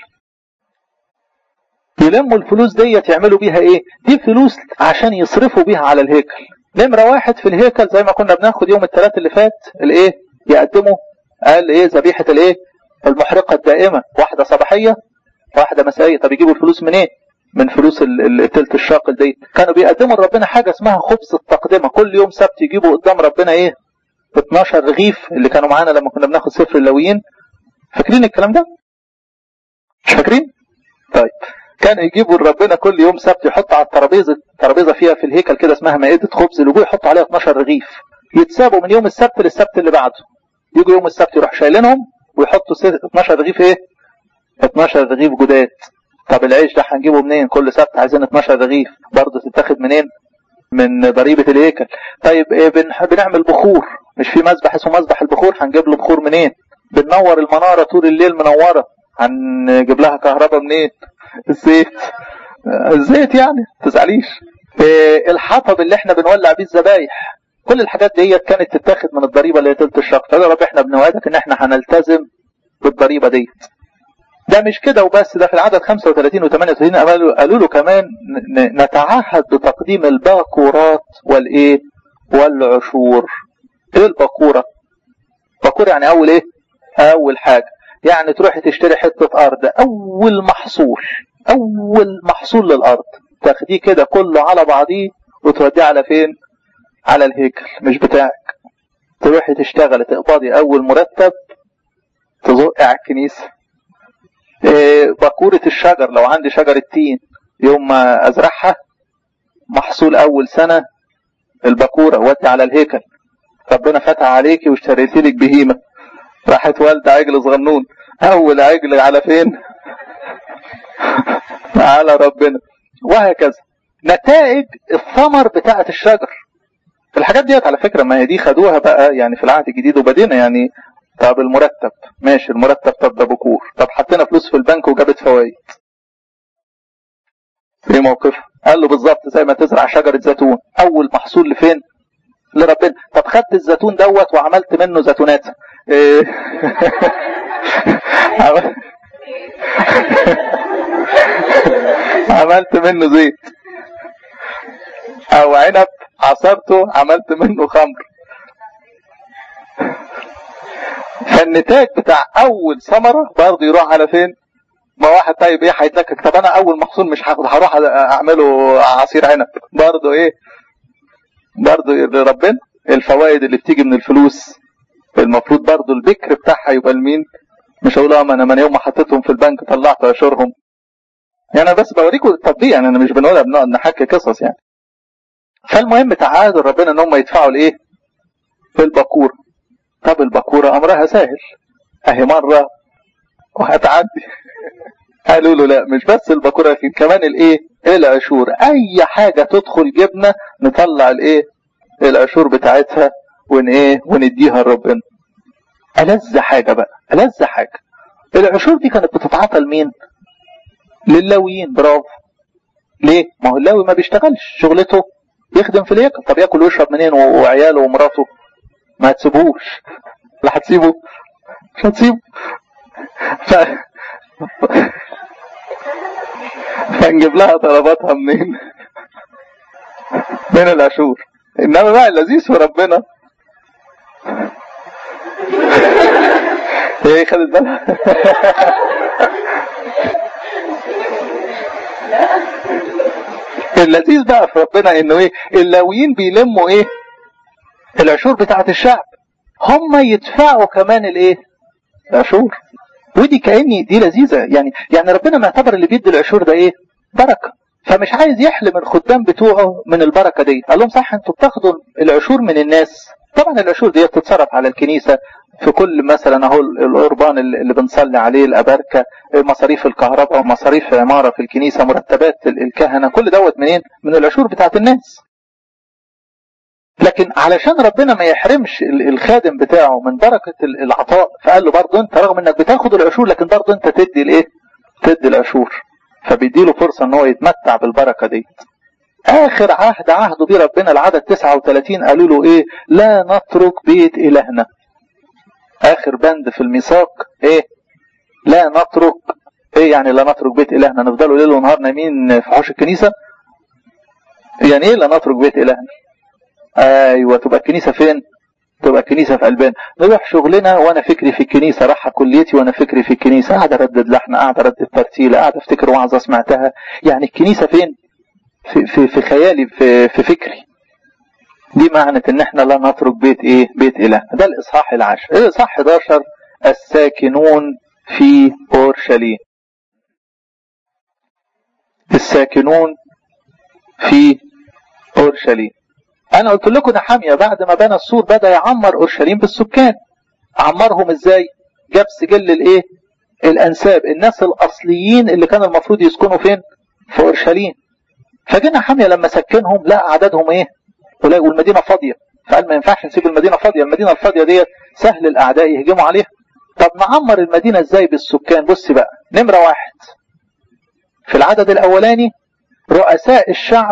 يلموا الفلوس ديت يعملوا بيها ايه دي فلوس عشان يصرفوا بيها على الهيكل نمرة واحد في الهيكل زي ما كنا بناخد يوم الثلاث اللي فات الايه يقدموا قال ايه ذبيحة الايه المحرقة الدائمة واحدة صباحية واحدة مسائية طب يجيبوا الفلوس منين إيه؟ من فلوس التلت الشاقل دي كانوا بيقدموا لربنا حاجة اسمها خبز التقدمة كل يوم سبت يجيبوا قدام ربنا ايه 12 رغيف اللي كانوا معانا لما كنا بناخد سفر اللويين فاكرين الكلام ده مش فاكرين طيب كانوا يجيبوا لربنا كل يوم سبت يحط على الترابيزه ترابيزه فيها في الهيكل كده اسمها مائده خبز الوجوه يحط عليها 12 رغيف يتسابوا من يوم السبت للسبت اللي بعده يجوا يوم السبت يروح شايلينهم ويحطوا 12 رغيف ايه 12 رغيف جداد طب العيش ده هنجيبه منين كل سبت عايزين 12 رغيف برضه تتاخد منين من ضريبة الهيكل طيب إيه بنعمل بخور مش في مسبح اسمه مسبح البخور هنجيب له بخور منين بننور المنارة طول الليل منورة هنجيب لها كهرباء منين الزيت الزيت يعني تزعليش إيه الحطب اللي احنا بنولع بيه الذبايح كل الحاجات دي كانت تتاخد من الضريبه اللي هي تلت الشق فقال يا رب احنا بنوعدك ان احنا هنلتزم بالضريبه ديت ده مش كده وبس ده في العدد 35 و 38 قالوا, قالوا له كمان نتعهد بتقديم الباكورات والايه والعشور ايه الباكوره باكوره يعني اول ايه اول حاجه يعني تروح تشتري حته ارض اول محصول اول محصول للارض تاخديه كده كله على بعضيه وتوديه على فين على الهيكل مش بتاعك تروحي تشتغلي تقبضي اول مرتب تزقي على الكنيسه إيه باكوره الشجر لو عندي شجره تين يوم ما ازرعها محصول اول سنه الباكوره ودي على الهيكل ربنا فتح عليكي واشتريتي لك بهيمه راحت والده عجل صغنون اول عجل على فين على ربنا وهكذا نتائج الثمر بتاعه الشجر الحاجات ديت على فكره ما هي دي خدوها بقى يعني في العهد الجديد وبدينا يعني طب المرتب ماشي المرتب طب ده بكور طب حطينا فلوس في البنك وجابت فوائد ايه موقفه قال له بالظبط زي ما تزرع شجره زيتون اول محصول لفين لربنا طب خدت الزيتون دوت وعملت منه زيتونات إيه عملت منه زيت او عنب عصرته عملت منه خمر فالنتاج بتاع اول ثمره برضه يروح على فين ما واحد طيب ايه هيتلكك طب انا اول محصول مش هاخد هروح اعمله عصير عنب برضه ايه برضه لربنا الفوائد اللي بتيجي من الفلوس المفروض برضه البكر بتاعها يبقى لمين مش هقول انا من يوم ما حطيتهم في البنك طلعت اشورهم يعني انا بس بوريكم التطبيق يعني انا مش بنقولها بنقعد نحكي قصص يعني فالمهم تعادوا ربنا ان هم يدفعوا الايه الباكوره طب الباكوره امرها سهل اهي مره وهتعدي قالوا له لا مش بس الباكوره لكن كمان الايه العشور اي حاجه تدخل جبنه نطلع الايه العشور بتاعتها ون ايه ونديها لربنا ألذ حاجه بقى ألذ حاجه العشور دي كانت بتتعاطى لمين للاويين برافو ليه ما هو اللاوي ما بيشتغلش شغلته يخدم في الهيكل طب ياكل ويشرب منين وعياله ومراته ما تسيبوش لا هتسيبه مش هتسيبه ف... فنجيب لها طلباتها منين من العشور انما بقى اللذيذ في ربنا ايه خدت بالها اللذيذ بقى في ربنا انه ايه اللاويين بيلموا ايه العشور بتاعت الشعب هم يدفعوا كمان الايه العشور ودي كاني دي لذيذه يعني يعني ربنا معتبر اللي بيدي العشور ده ايه بركه فمش عايز يحلم الخدام بتوعه من البركه دي قال لهم صح انتوا بتاخدوا العشور من الناس طبعا العشور دي بتتصرف على الكنيسه في كل مثلا اهو القربان اللي بنصلي عليه الاباركه مصاريف الكهرباء مصاريف عماره في الكنيسه مرتبات الكهنه كل دوت منين؟ من العشور بتاعت الناس. لكن علشان ربنا ما يحرمش الخادم بتاعه من بركه العطاء فقال له برضه انت رغم انك بتاخد العشور لكن برضه انت تدي الايه؟ تدي العشور. فبيدي له فرصه ان هو يتمتع بالبركه دي. اخر عهد عهده بيه ربنا العدد 39 قالوا له ايه؟ لا نترك بيت الهنا. اخر بند في الميثاق ايه لا نترك ايه يعني لا نترك بيت الهنا نفضلوا ليل ونهار نايمين في حوش الكنيسه يعني ايه لا نترك بيت الهنا ايوه تبقى الكنيسه فين تبقى الكنيسه في قلبنا نروح شغلنا وانا فكري في الكنيسه راح كليتي وانا فكري في الكنيسه قاعد اردد لحن قاعد اردد ترتيله قاعد افتكر وعظه سمعتها يعني الكنيسه فين في في, في خيالي في, في فكري دي معنى ان احنا لا نترك بيت ايه بيت اله ده الاصحاح العاشر الاصحاح 11 الساكنون في اورشليم الساكنون في اورشليم انا قلت لكم نحاميه بعد ما بنى السور بدا يعمر اورشليم بالسكان عمرهم ازاي جاب سجل الايه الانساب الناس الاصليين اللي كان المفروض يسكنوا فين في اورشليم فجينا حاميه لما سكنهم لا عددهم ايه قليل والمدينه فاضيه فقال ما ينفعش نسيب المدينه فاضيه المدينه الفاضيه ديت سهل الاعداء يهجموا عليها طب نعمر المدينه ازاي بالسكان بص بقى نمره واحد في العدد الاولاني رؤساء الشعب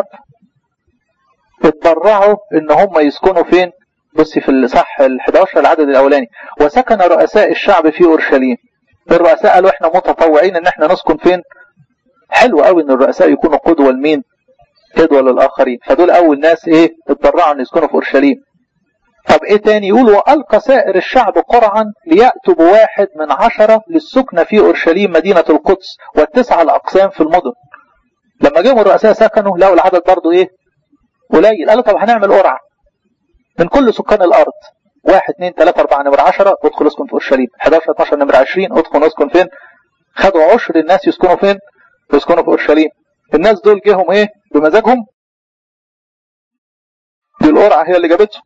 اتبرعوا ان هم يسكنوا فين بص في الصح ال11 العدد الاولاني وسكن رؤساء الشعب في اورشليم الرؤساء قالوا احنا متطوعين ان احنا نسكن فين حلو قوي ان الرؤساء يكونوا قدوة لمين قدوة للآخرين فدول أول ناس إيه اتضرعوا أن يسكنوا في أورشليم طب إيه تاني يقول وألقى سائر الشعب قرعا ليأتوا بواحد من عشرة للسكنة في أورشليم مدينة القدس والتسعة الأقسام في المدن لما جاءوا الرؤساء سكنوا لقوا العدد برضه إيه قليل قالوا طب هنعمل قرعة من كل سكان الأرض واحد اثنين ثلاثة أربعة نمرة عشرة ادخل اسكن في أورشليم 11 12 نمرة 20 ادخل اسكن فين خدوا عشر الناس يسكنوا فين يسكنوا في أورشليم الناس دول جيهم ايه بمزاجهم دي القرعة هي اللي جابته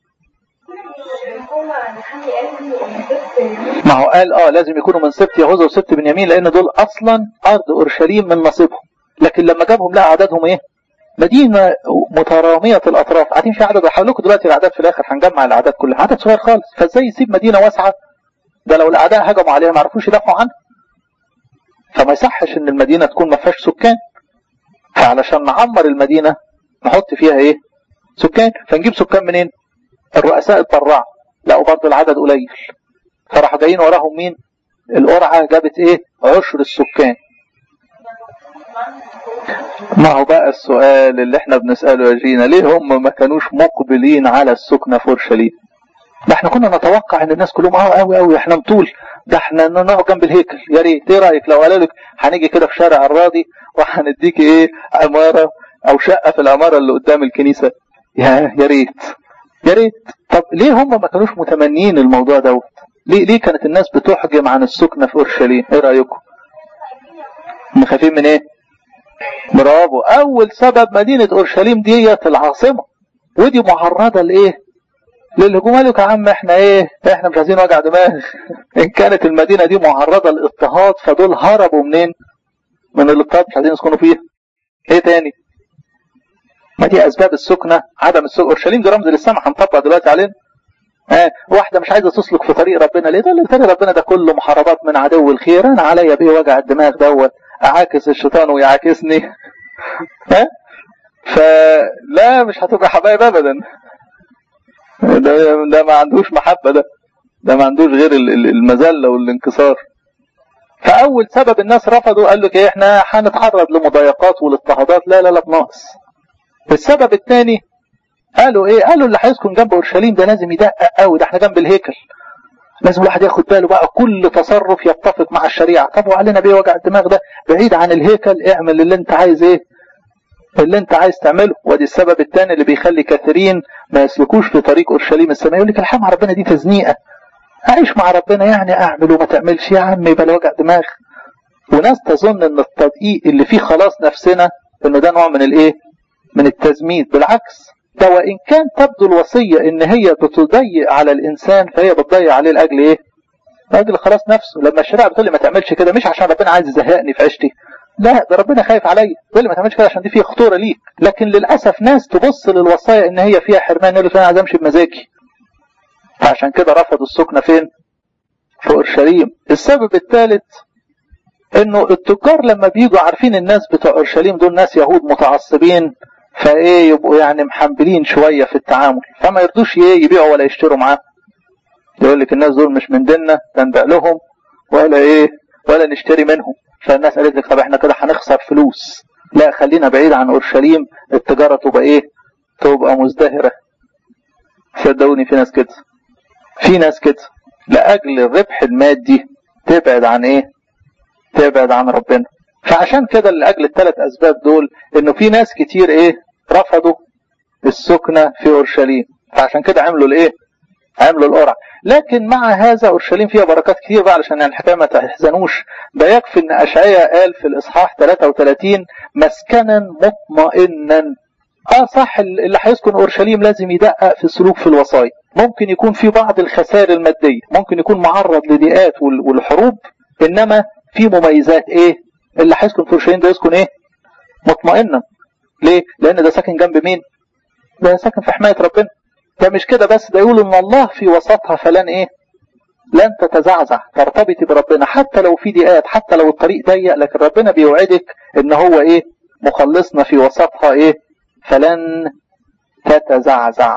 ما هو قال اه لازم يكونوا من سبت يهوذا وسبت بنيامين لان دول اصلا ارض اورشليم من نصيبهم لكن لما جابهم لقى عددهم ايه مدينه متراميه الاطراف قاعدين في عدد هقول لكم دلوقتي الاعداد في الاخر هنجمع الاعداد كلها عدد صغير خالص فازاي يسيب مدينه واسعه ده لو الاعداء هجموا عليها ما عرفوش يدافعوا عنها فما يصحش ان المدينه تكون ما فيهاش سكان فعلشان نعمر المدينة نحط فيها ايه سكان فنجيب سكان منين الرؤساء اتبرعوا لقوا برضه العدد قليل فراحوا جايين وراهم مين القرعة جابت ايه عشر السكان ما هو بقى السؤال اللي احنا بنسأله يا جينا ليه هم ما كانوش مقبلين على السكنة في اورشليم ده احنا كنا نتوقع ان الناس كلهم اه قوي قوي احنا نطول ده احنا نقعد جنب الهيكل يا ريت ايه رايك لو قالوا لك هنيجي كده في شارع الراضي وهنديك ايه عماره او شقه في العماره اللي قدام الكنيسه يا يا ريت يا ريت طب ليه هم ما كانوش متمنيين الموضوع دوت ليه ليه كانت الناس بتحجم عن السكنه في اورشليم ايه رايكم مخافين من ايه برافو اول سبب مدينه اورشليم ديت العاصمه ودي معرضه لايه للهجوم قالوا يا عم احنا ايه احنا مش عايزين وجع دماغ ان كانت المدينه دي معرضه للاضطهاد فدول هربوا منين من الاضطهاد مش عايزين يسكنوا فيها ايه تاني ما دي اسباب السكنه عدم السكنه اورشليم دي رمز للسماء هنطبق دلوقتي علينا اه واحده مش عايزه تسلك في طريق ربنا ليه ده طريق ربنا ده كله محاربات من عدو الخير انا عليا بايه وجع الدماغ دوت اعاكس الشيطان ويعاكسني ها فلا مش هتبقى حبايب ابدا ده, ده ما عندوش محبة ده ده ما عندوش غير المذلة والانكسار فأول سبب الناس رفضوا قال لك ايه احنا هنتعرض لمضايقات والاضطهادات لا لا لا بناقص السبب الثاني قالوا ايه قالوا اللي هيسكن جنب اورشليم ده لازم يدقق قوي ده احنا جنب الهيكل لازم الواحد ياخد باله بقى كل تصرف يتفق مع الشريعه طب وعلينا بيه وجع الدماغ ده بعيد عن الهيكل اعمل اللي انت عايز ايه اللي انت عايز تعمله ودي السبب الثاني اللي بيخلي كثيرين ما يسلكوش في طريق اورشليم السماء يقول لك الحق مع ربنا دي تزنيقه اعيش مع ربنا يعني اعمل وما تعملش يا عم يبقى وجع دماغ وناس تظن ان التدقيق اللي فيه خلاص نفسنا انه ده نوع من الايه من التزميت بالعكس ده وان كان تبدو الوصيه ان هي بتضيق على الانسان فهي بتضيق عليه لاجل ايه لاجل خلاص نفسه لما الشريعه بتقول لي ما تعملش كده مش عشان ربنا عايز يزهقني في عيشتي لا ده ربنا خايف عليا يقول لي ما تعملش كده عشان دي فيها خطوره ليك لكن للاسف ناس تبص للوصايا ان هي فيها حرمان يقول انا عايز امشي بمزاجي فعشان كده رفضوا السكنه فين في اورشليم السبب الثالث انه التجار لما بيجوا عارفين الناس بتوع اورشليم دول ناس يهود متعصبين فايه يبقوا يعني محملين شويه في التعامل فما يرضوش ايه يبيعوا ولا يشتروا معاه يقول لك الناس دول مش من ديننا لا نبيع لهم ولا ايه ولا نشتري منهم فالناس قالت لك طب احنا كده هنخسر فلوس لا خلينا بعيد عن اورشليم التجاره تبقى ايه تبقى مزدهره صدقوني في ناس كده في ناس كده لاجل الربح المادي تبعد عن ايه تبعد عن ربنا فعشان كده لاجل الثلاث اسباب دول انه في ناس كتير ايه رفضوا السكنه في اورشليم فعشان كده عملوا الايه عملوا القرع لكن مع هذا اورشليم فيها بركات كتير بقى علشان الحكايه ما تحزنوش ده يكفي ان اشعياء قال في الاصحاح 33 مسكنا مطمئنا اه صح اللي هيسكن اورشليم لازم يدقق في السلوك في الوصايا ممكن يكون في بعض الخسائر الماديه ممكن يكون معرض لضيقات والحروب انما في مميزات ايه اللي هيسكن في اورشليم ده يسكن ايه مطمئنا ليه لان ده ساكن جنب مين ده ساكن في حمايه ربنا ده مش كده بس ده يقول ان الله في وسطها فلن ايه لن تتزعزع ترتبطي بربنا حتى لو في ضيقات حتى لو الطريق ضيق لكن ربنا بيوعدك ان هو ايه مخلصنا في وسطها ايه فلن تتزعزع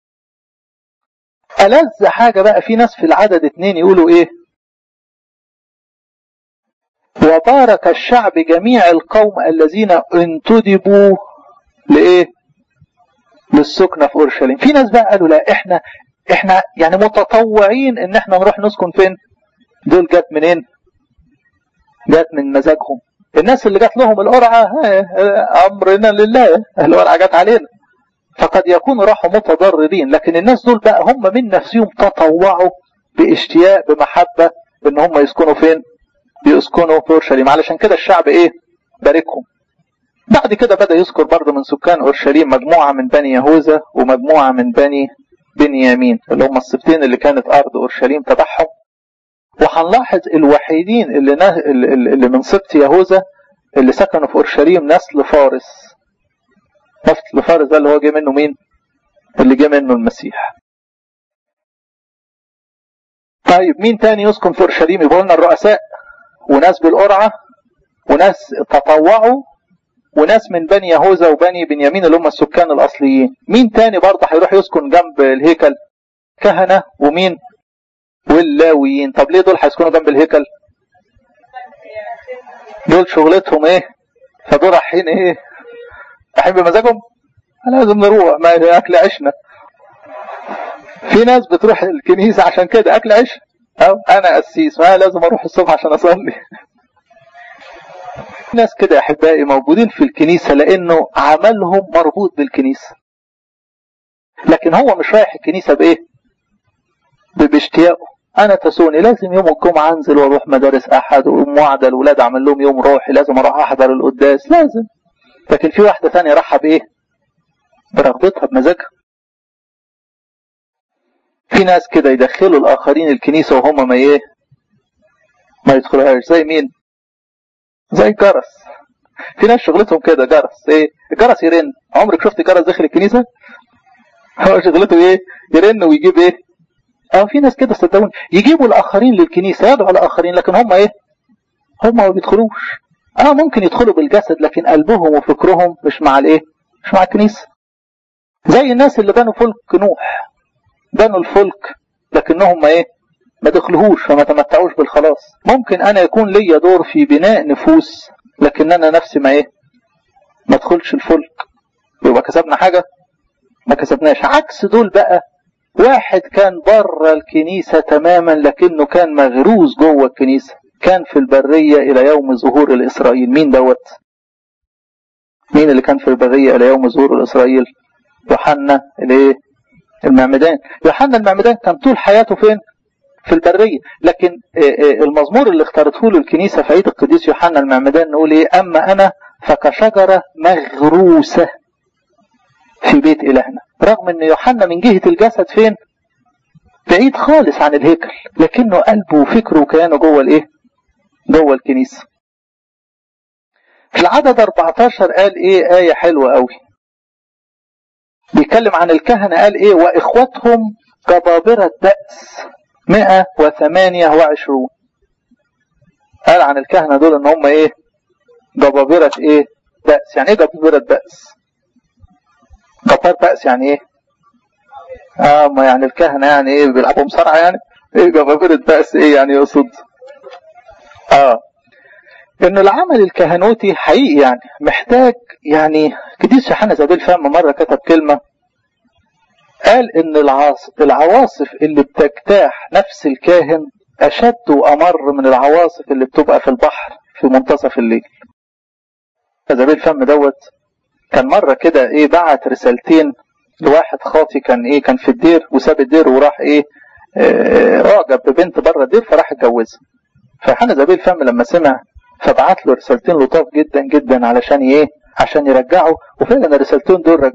ألذ حاجة بقى في ناس في العدد اتنين يقولوا ايه وبارك الشعب جميع القوم الذين انتدبوا لايه للسكنة في اورشليم في ناس بقى قالوا لا احنا احنا يعني متطوعين ان احنا نروح نسكن فين دول جت منين جت من مزاجهم الناس اللي جات لهم القرعة امرنا لله القرعة جت علينا فقد يكونوا راحوا متضررين لكن الناس دول بقى هم من نفسهم تطوعوا باشتياق بمحبة ان هم يسكنوا فين يسكنوا في اورشليم علشان كده الشعب ايه باركهم بعد كده بدأ يذكر برضه من سكان اورشليم مجموعة من بني يهوذا ومجموعة من بني بنيامين اللي هم السبتين اللي كانت ارض اورشليم تبعهم وهنلاحظ الوحيدين اللي, نه... اللي من سبط يهوذا اللي سكنوا في اورشليم نسل فارس نسل فارس ده اللي هو جه منه مين اللي جه منه المسيح طيب مين تاني يسكن في اورشليم يبقى لنا الرؤساء وناس بالقرعه وناس تطوعوا وناس من بني يهوذا وبني بنيامين اللي هم السكان الاصليين مين تاني برضه هيروح يسكن جنب الهيكل كهنه ومين واللاويين طب ليه دول هيسكنوا جنب الهيكل دول شغلتهم ايه فدول رايحين ايه رايحين بمزاجهم لازم نروح ما هي اكل عشنا في ناس بتروح الكنيسة عشان كده اكل عيش أو انا قسيس ما لازم اروح الصبح عشان اصلي ناس كده يا احبائي موجودين في الكنيسة لانه عملهم مربوط بالكنيسة لكن هو مش رايح الكنيسة بايه باشتياقه انا تسوني لازم يوم الجمعة انزل واروح مدارس احد وموعد الولاد اعمل لهم يوم روحي لازم اروح احضر القداس لازم لكن في واحدة ثانية راحة بايه برغبتها بمزاجها في ناس كده يدخلوا الاخرين الكنيسة وهم ما ايه ما يدخلوهاش زي مين زي الجرس في ناس شغلتهم كده جرس ايه الجرس يرن عمرك شفت جرس داخل الكنيسة هو شغلته ايه يرن ويجيب ايه اه في ناس كده صدقوني يجيبوا الاخرين للكنيسة يدعوا الاخرين لكن هم ايه هم ما بيدخلوش اه ممكن يدخلوا بالجسد لكن قلبهم وفكرهم مش مع الايه مش مع الكنيسة زي الناس اللي بنوا فلك نوح بنوا الفلك لكنهم ايه ما دخلوهوش فما تمتعوش بالخلاص ممكن انا يكون ليا دور في بناء نفوس لكن انا نفسي ما ايه ما ادخلش الفلك يبقى كسبنا حاجة ما كسبناش عكس دول بقى واحد كان بره الكنيسة تماما لكنه كان مغروز جوه الكنيسة كان في البرية إلى يوم ظهور الإسرائيل مين دوت مين اللي كان في البرية إلى يوم ظهور الإسرائيل يوحنا الايه المعمدان يوحنا المعمدان كان طول حياته فين في البرية لكن المزمور اللي اختارته له الكنيسة في عيد القديس يوحنا المعمدان نقول ايه اما انا فكشجرة مغروسة في بيت الهنا رغم ان يوحنا من جهة الجسد فين بعيد خالص عن الهيكل لكنه قلبه وفكره وكيانه جوه الايه جوه الكنيسة في العدد 14 قال ايه آية حلوة قوي بيتكلم عن الكهنة قال ايه واخوتهم جبابرة بأس 128 قال عن الكهنة دول ان هم ايه جبابرة ايه بأس يعني ايه جبابرة بأس جبار بأس يعني ايه اه ما يعني الكهنة يعني ايه بيلعبوا مصارعة يعني ايه جبابرة بأس ايه يعني يقصد اه ان العمل الكهنوتي حقيقي يعني محتاج يعني قديس يوحنا زابيل فهم مرة كتب كلمة قال ان العواصف اللي بتجتاح نفس الكاهن اشد وامر من العواصف اللي بتبقى في البحر في منتصف الليل زابيل فم دوت كان مرة كده ايه بعت رسالتين لواحد خاطي كان ايه كان في الدير وساب الدير وراح ايه اه اعجب ببنت بره الدير فراح اتجوزها فحنا زابيل فم لما سمع فبعت له رسالتين لطاف جدا جدا علشان ايه عشان يرجعه وفعلا الرسالتين دول رجعوا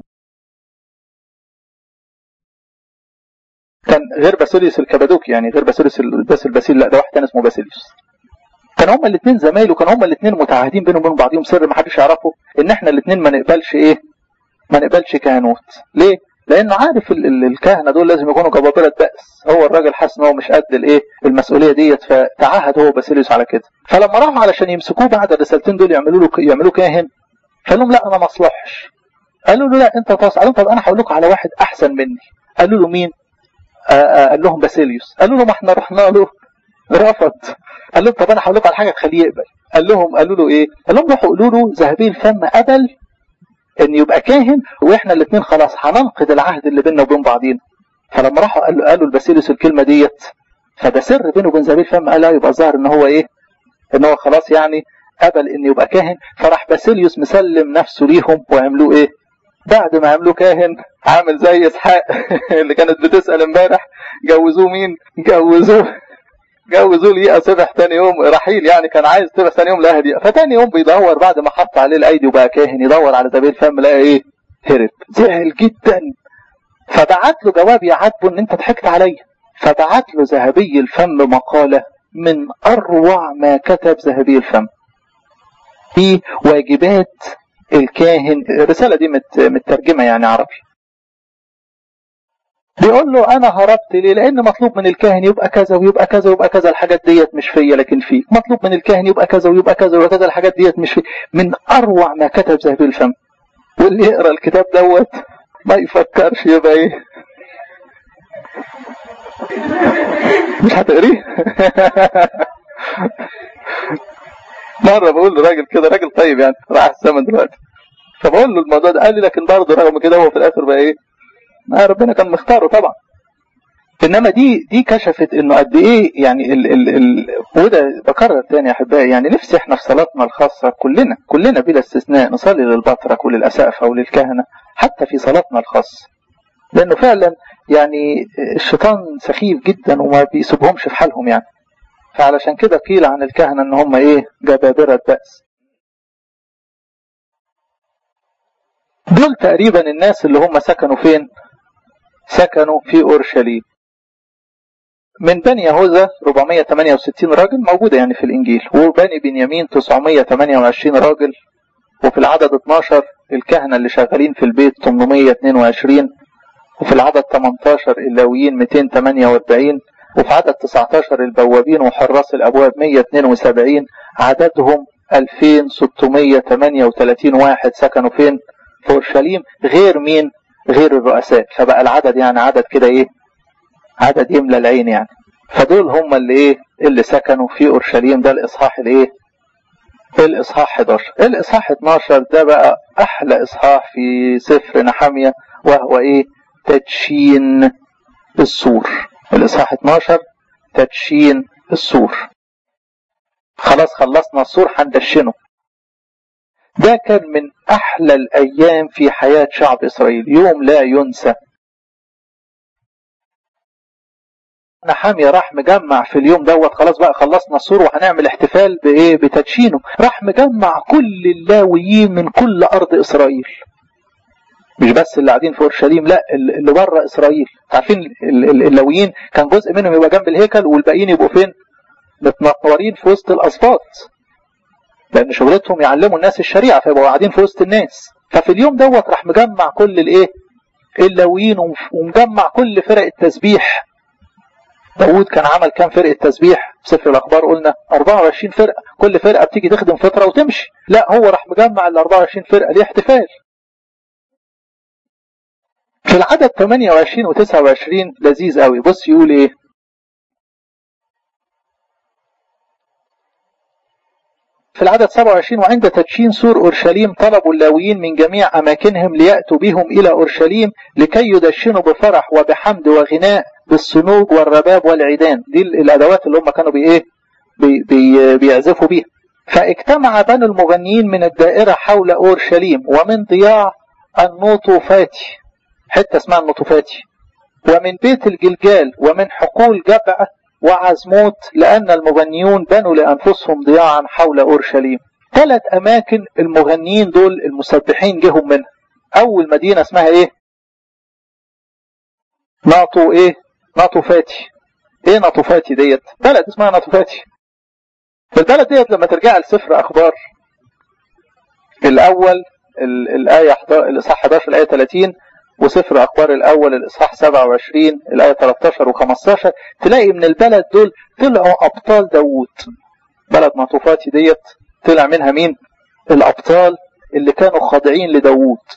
كان غير باسيليوس الكبادوكي يعني غير باسيليوس الباس الباسيل لا ده واحد تاني اسمه باسيليوس كان هما الاثنين زمايل وكان هما الاثنين متعاهدين بينهم وبين بعضهم سر ما حدش يعرفه ان احنا الاثنين ما نقبلش ايه ما نقبلش كهنوت ليه لانه عارف ال ال الكهنه دول لازم يكونوا جبابره بأس هو الراجل حاسس ان هو مش قد الايه المسؤوليه ديت فتعهد هو باسيليوس على كده فلما راحوا علشان يمسكوه بعد الرسالتين دول يعملوا له يعملوه كاهن قال لهم لا انا ما اصلحش قالوا له لا انت تصلح قالوا طب انا هقول لكم على واحد احسن مني قالوا له مين آآ آآ قال لهم باسيليوس قالوا له ما احنا رحنا له رفض قال لهم طب انا هقول لكم على حاجه تخليه يقبل قال لهم قالوا له ايه قال لهم روحوا قولوا له ذهبي الفم قبل ان يبقى كاهن واحنا الاثنين خلاص هننقض العهد اللي بيننا وبين بعضينا فلما راحوا قالوا قالوا الباسيليوس الكلمه ديت فده سر بينه وبين ذهبي الفم قال لا يبقى ظاهر ان هو ايه ان هو خلاص يعني قبل ان يبقى كاهن فراح باسيليوس مسلم نفسه ليهم وعملوه ايه بعد ما عملوه كاهن عامل زي اسحاق اللي كانت بتسال امبارح جوزوه مين جوزوه جوزوه ليه صبح تاني يوم رحيل يعني كان عايز تبقى ثاني يوم لقاها دي فتاني يوم بيدور بعد ما حط عليه الايدي وبقى كاهن يدور على زبيب الفم لقى ايه هرب زعل جدا فبعت له جواب يعاتبه ان انت ضحكت عليا فبعت له ذهبي الفم مقاله من اروع ما كتب ذهبي الفم في واجبات الكاهن الرسالة دي مت مترجمة يعني عربي بيقول له انا هربت ليه لان مطلوب من الكاهن يبقى كذا ويبقى كذا ويبقى كذا الحاجات ديت مش فيا لكن فيك مطلوب من الكاهن يبقى كذا ويبقى كذا ويبقى كذا الحاجات ديت مش فيا من اروع ما كتب ذهبي الفم واللي يقرا الكتاب دوت ما يفكرش يبقى ايه مش هتقريه مرة بقول لراجل كده راجل طيب يعني راح السما دلوقتي فبقول له الموضوع ده قال لي لكن برضه رغم كده هو في الاخر بقى ايه ما ربنا كان مختاره طبعا انما دي دي كشفت انه قد ايه يعني ال ال ال وده بكرر تاني يا احبائي يعني نفسي احنا في صلاتنا الخاصه كلنا كلنا بلا استثناء نصلي للبطرك وللاسقفه وللكهنه حتى في صلاتنا الخاصه لانه فعلا يعني الشيطان سخيف جدا وما بيسيبهمش في حالهم يعني فعلشان كده قيل عن الكهنه ان هم ايه جبابره بأس دول تقريبا الناس اللي هم سكنوا فين سكنوا في اورشليم من بني يهوذا 468 راجل موجودة يعني في الإنجيل وبني بنيامين 928 راجل وفي العدد 12 الكهنة اللي شغالين في البيت 822 وفي العدد 18 اللاويين 248 وفي عدد 19 البوابين وحراس الأبواب 172 عددهم 2638 واحد سكنوا فين؟ في أورشليم غير مين؟ غير الرؤساء فبقى العدد يعني عدد كده إيه؟ عدد يملى العين يعني فدول هم اللي إيه؟ اللي سكنوا في أورشليم ده الإصحاح الإيه؟ الإصحاح 11 الإصحاح 12 ده بقى أحلى إصحاح في سفر نحمية وهو إيه؟ تدشين السور الإصحاح 12 تدشين السور خلاص خلصنا السور هندشنه ده كان من أحلى الأيام في حياة شعب إسرائيل يوم لا ينسى نحامية راح مجمع في اليوم دوت خلاص بقى خلصنا السور وهنعمل احتفال بايه بتدشينه راح مجمع كل اللاويين من كل ارض اسرائيل مش بس اللي قاعدين في اورشليم لا اللي بره اسرائيل عارفين اللاويين كان جزء منهم يبقى جنب الهيكل والباقيين يبقوا فين متنطورين في وسط الاسفاط لان شغلتهم يعلموا الناس الشريعه فيبقوا قاعدين في وسط الناس ففي اليوم دوت راح مجمع كل الايه اللاويين ومجمع كل فرق التسبيح داود كان عمل كام فرقة تسبيح في سفر الأخبار قلنا 24 فرقة كل فرقة بتيجي تخدم فترة وتمشي لا هو راح مجمع ال 24 فرقة ليه احتفال في العدد 28 و 29 لذيذ قوي بص يقول ايه في العدد 27 وعند تدشين سور أورشليم طلبوا اللاويين من جميع أماكنهم ليأتوا بهم إلى أورشليم لكي يدشنوا بفرح وبحمد وغناء بالصنوج والرباب والعيدان دي الأدوات اللي هم كانوا بإيه بي بي بيعزفوا بيها فاجتمع بنو المغنيين من الدائرة حول أورشليم ومن ضياع النطوفاتي حتة اسمها النطوفاتي ومن بيت الجلجال ومن حقول جبعة وعزموت لأن المغنيون بنوا لأنفسهم ضياعا حول أورشليم ثلاث أماكن المغنيين دول المسبحين جهم منها أول مدينة اسمها إيه ناطو إيه ناطو فاتي إيه ناطو فاتي ديت بلد اسمها ناطو فاتي البلد ديت لما ترجع لسفر أخبار الأول الآية الإصحاح 11 الآية 30 وسفر أخبار الأول الإصحاح 27 الآية 13 و15 تلاقي من البلد دول طلعوا أبطال داوود بلد مطوفاتي ديت طلع منها مين؟ الأبطال اللي كانوا خاضعين لداوود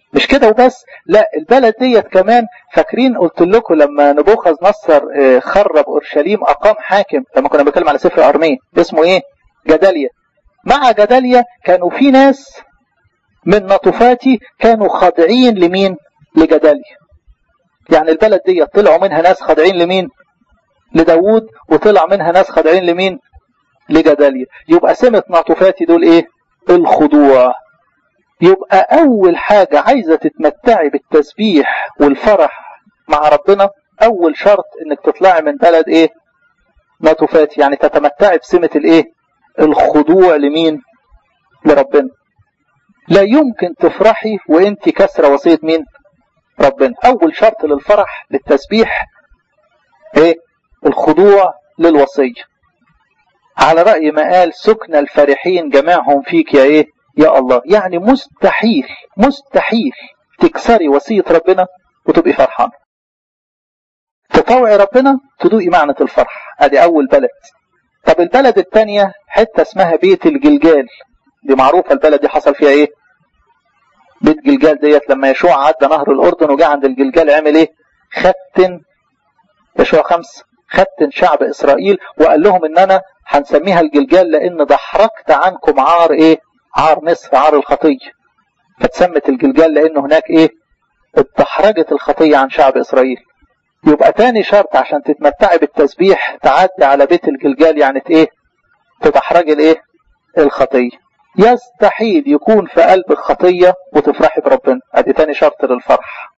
مش كده وبس لا البلد ديت كمان فاكرين قلت لكم لما نبوخذ نصر خرب اورشليم اقام حاكم لما كنا بنتكلم على سفر ارميه اسمه ايه جداليا مع جداليا كانوا في ناس من نطفاتي كانوا خاضعين لمين لجداليا يعني البلد دي طلعوا منها ناس خاضعين لمين لداوود وطلع منها ناس خاضعين لمين لجداليا يبقى سمة نطفاتي دول ايه الخضوع يبقى اول حاجة عايزة تتمتعي بالتسبيح والفرح مع ربنا اول شرط انك تطلعي من بلد ايه نطفاتي يعني تتمتعي بسمة الايه الخضوع لمين لربنا لا يمكن تفرحي وانت كسرة وصية مين ربنا اول شرط للفرح للتسبيح ايه الخضوع للوصية على رأي ما قال سكن الفرحين جماعهم فيك يا ايه يا الله يعني مستحيل مستحيل تكسري وصية ربنا وتبقي فرحان تطوعي ربنا تدوقي معنى الفرح ادي اول بلد طب البلد الثانية حتة اسمها بيت الجلجال دي معروفة البلد دي حصل فيها ايه بيت جلجال ديت لما يشوع عدى نهر الاردن وجاء عند الجلجال عمل ايه ختن يشوع خمس ختن شعب اسرائيل وقال لهم ان انا هنسميها الجلجال لان دحرجت عنكم عار ايه عار مصر عار الخطية فتسمت الجلجال لان هناك ايه اتدحرجت الخطية عن شعب اسرائيل يبقى تاني شرط عشان تتمتعي بالتسبيح تعدي على بيت الجلجال يعني ايه تدحرجي الايه الخطية يستحيل يكون في قلبك خطية وتفرحي بربنا ادي تاني شرط للفرح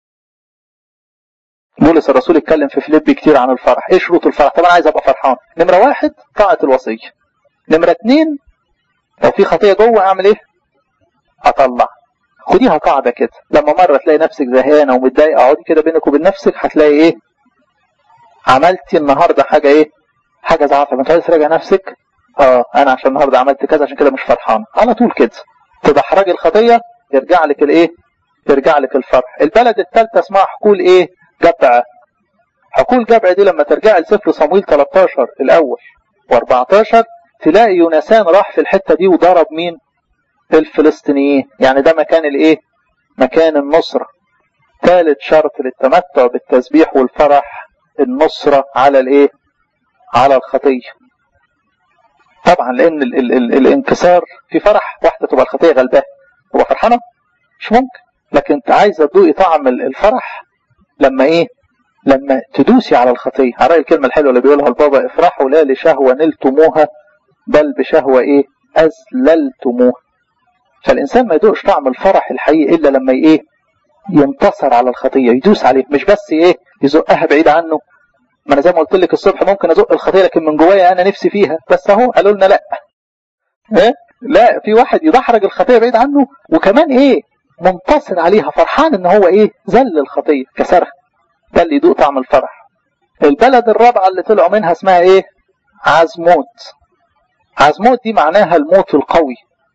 بولس الرسول اتكلم في فيليب كتير عن الفرح ايه شروط الفرح طبعا عايز ابقى فرحان نمرة واحد طاعة الوصية نمرة اتنين لو في خطية جوه اعمل ايه اطلع خديها قاعدة كده لما مرة تلاقي نفسك زهقانة ومتضايقة اقعدي كده بينك وبين نفسك هتلاقي ايه عملتي النهاردة حاجة ايه حاجة زعفة انت عايز تراجع نفسك اه انا عشان النهاردة عملت كذا عشان كده مش فرحان على طول كده تدحرجي الخطية يرجع لك الايه يرجع لك الفرح البلد الثالثة اسمها حقول ايه جبع حقول جبع دي لما ترجع لسفر صمويل 13 الاول و14 تلاقي يونسان راح في الحتة دي وضرب مين الفلسطينيين يعني ده مكان الايه مكان النصرة ثالث شرط للتمتع بالتسبيح والفرح النصرة على الايه على الخطية طبعا لان ال ال ال الانكسار في فرح واحدة تبقى الخطية غلباه تبقى فرحانة مش ممكن لكن انت عايزة تدوقي طعم الفرح لما ايه لما تدوسي على الخطية على الكلمة الحلوة اللي بيقولها البابا افرحوا لا لشهوة نلتموها بل بشهوة ايه أذللتموها فالإنسان ما يدوقش طعم الفرح الحقيقي إلا لما ايه ينتصر على الخطية يدوس عليه مش بس ايه يزقها بعيد عنه ما انا زي ما قلت لك الصبح ممكن ازق الخطية لكن من جوايا انا نفسي فيها بس اهو قالوا لنا لا إيه؟ لا في واحد يدحرج الخطية بعيد عنه وكمان ايه منتصر عليها فرحان ان هو ايه زل الخطية كسرها ده اللي يدوق طعم الفرح البلد الرابعة اللي طلعوا منها اسمها ايه عزموت عزموت دي معناها الموت القوي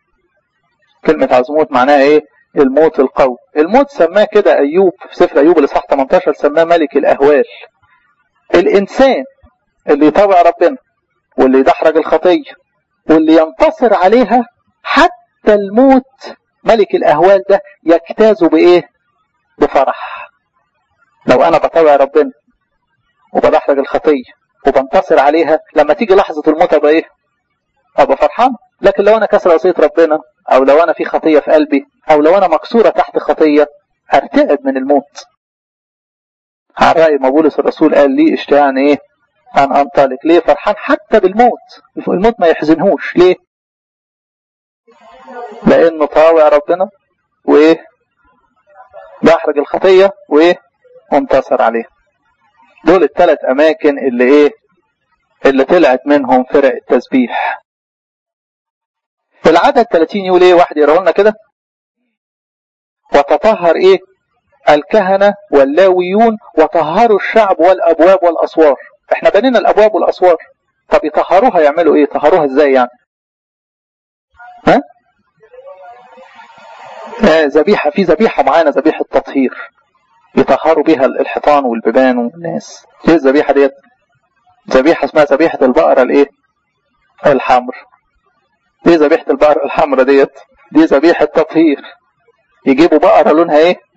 كلمة عزموت معناها ايه الموت القوي الموت سماه كده ايوب في سفر ايوب الاصحاح 18 سماه ملك الاهوال الانسان اللي يطوع ربنا واللي يدحرج الخطية واللي ينتصر عليها حتى الموت ملك الاهوال ده يجتاز بايه بفرح لو انا بطوع ربنا وبدحرج الخطية وبنتصر عليها لما تيجي لحظة الموت ابقى ايه ابقى فرحان لكن لو انا كسر وصية ربنا او لو انا في خطية في قلبي او لو انا مكسورة تحت خطية ارتعب من الموت على رأي ما بولس الرسول قال لي اشتهان ايه ان انطلق ليه فرحان حتى بالموت الموت ما يحزنهوش ليه لانه طاوع ربنا وايه بيحرج الخطية وايه وانتصر عليها دول الثلاث اماكن اللي ايه اللي طلعت منهم فرق التسبيح في العدد 30 يقول ايه واحد يقرأ لنا كده وتطهر ايه الكهنة واللاويون وطهروا الشعب والابواب والاسوار احنا بنينا الابواب والاسوار طب يطهروها يعملوا ايه طهروها ازاي يعني ها ذبيحة في ذبيحة معانا ذبيحة تطهير يطهروا بها الحيطان والبيبان والناس ايه الذبيحة ديت ذبيحة اسمها ذبيحة البقرة الايه الحمر ايه ذبيحة البقرة الحمرة ديت دي ذبيحة تطهير يجيبوا بقرة لونها ايه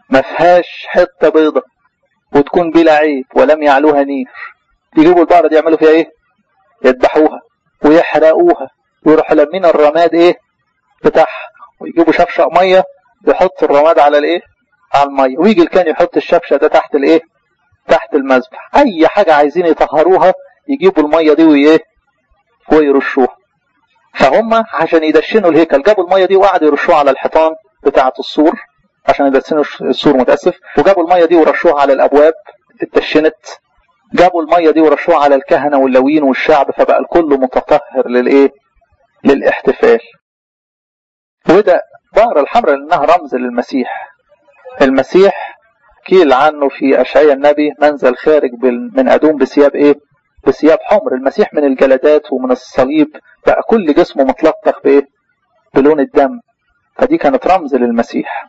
ما فيهاش حته بيضه وتكون بلا عيب ولم يعلوها نير يجيبوا البقره دي يعملوا فيها ايه يذبحوها ويحرقوها ويروحوا لمين الرماد ايه بتاعها ويجيبوا شفشق ميه يحط الرماد على الايه على الميه ويجي الكان يحط الشفشه ده تحت الايه تحت المذبح اي حاجه عايزين يطهروها يجيبوا الميه دي وايه ويرشوها فهم عشان يدشنوا الهيكل جابوا الميه دي وقعدوا يرشوها على الحيطان بتاعه السور عشان يدشنوا السور متاسف وجابوا الميه دي ورشوها على الابواب اتدشنت جابوا الميه دي ورشوها على الكهنه واللويين والشعب فبقى الكل متطهر للايه للاحتفال وده بقرة الحمراء لانها رمز للمسيح المسيح قيل عنه في اشعياء النبي منزل خارج من ادوم بثياب ايه بثياب حمر المسيح من الجلدات ومن الصليب بقى كل جسمه متلطخ بايه بلون الدم فدي كانت رمز للمسيح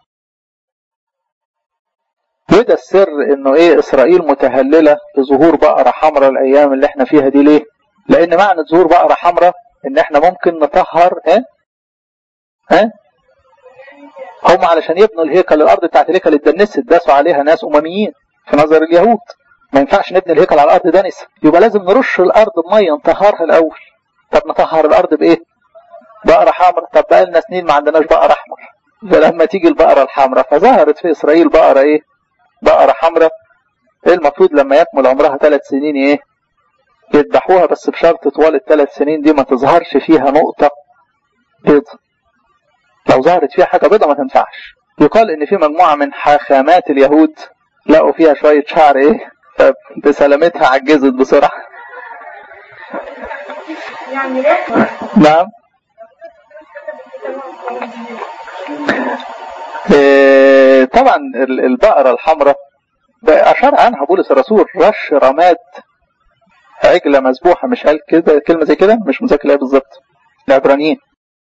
وده السر انه ايه اسرائيل متهلله بظهور بقره حمراء الايام اللي احنا فيها دي ليه لان معنى ظهور بقره حمراء ان احنا ممكن نطهر ايه ها هم علشان يبنوا الهيكل الارض بتاعت الهيكل اتدنست داسوا عليها ناس امميين في نظر اليهود ما ينفعش نبني الهيكل على الارض دنسه يبقى لازم نرش الارض بميه نطهرها الاول طب نطهر الارض بايه بقره حمراء طب بقى لنا سنين ما عندناش بقره احمر فلما تيجي البقره الحمراء فظهرت في اسرائيل بقره ايه بقره حمراء ايه المفروض لما يكمل عمرها ثلاث سنين ايه يذبحوها بس بشرط طوال الثلاث سنين دي ما تظهرش فيها نقطه بيضه لو ظهرت فيها حاجه بيضه ما تنفعش يقال ان في مجموعه من حاخامات اليهود لقوا فيها شويه شعر ايه فبسلامتها عجزت بسرعه
يعني ليه؟
نعم إيه طبعا ال- البقرة الحمراء ده أشار عنها بولس الرسول رش رماد عجلة مذبوحة مش قال كده كلمة زي كده مش مذاكر ايه بالظبط العبرانيين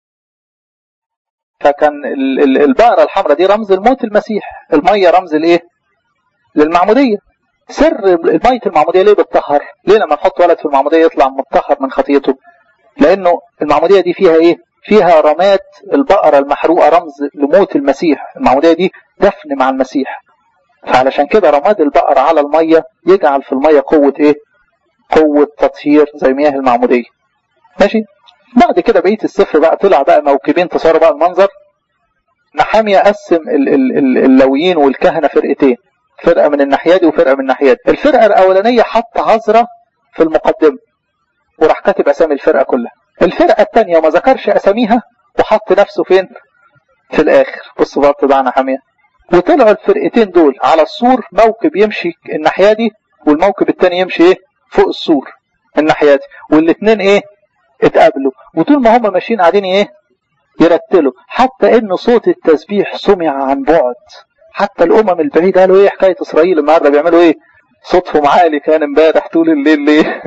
فكان ال- ال- البقرة الحمراء دي رمز الموت المسيح المية رمز الايه للمعمودية سر المية المعمودية ليه بتطهر ليه لما نحط ولد في المعمودية يطلع متطهر من خطيته لانه المعمودية دي فيها ايه فيها رماد البقرة المحروقة رمز لموت المسيح المعمودية دي دفن مع المسيح فعلشان كده رماد البقرة على المية يجعل في المية قوة ايه قوة تطهير زي مياه المعمودية ماشي بعد كده بقية السفر بقى طلع بقى موكبين تصوروا بقى المنظر نحامية قسم ال- ال- ال- اللويين والكهنة فرقتين فرقة من الناحية دي وفرقة من الناحية دي الفرقة الأولانية حط عذرة في المقدمة وراح كاتب أسامي الفرقة كلها الفرقة الثانية ما ذكرش أساميها وحط نفسه فين في الآخر بص بقى اتضعنا حامية وطلعوا الفرقتين دول على السور موكب يمشي الناحية دي والموكب الثاني يمشي ايه فوق السور الناحية دي والاثنين ايه اتقابلوا وطول ما هم ماشيين قاعدين ايه يرتلوا حتى ان صوت التسبيح سمع عن بعد حتى الامم البعيده قالوا ايه حكايه اسرائيل النهارده بيعملوا ايه صوتهم عالي كان امبارح طول الليل ليه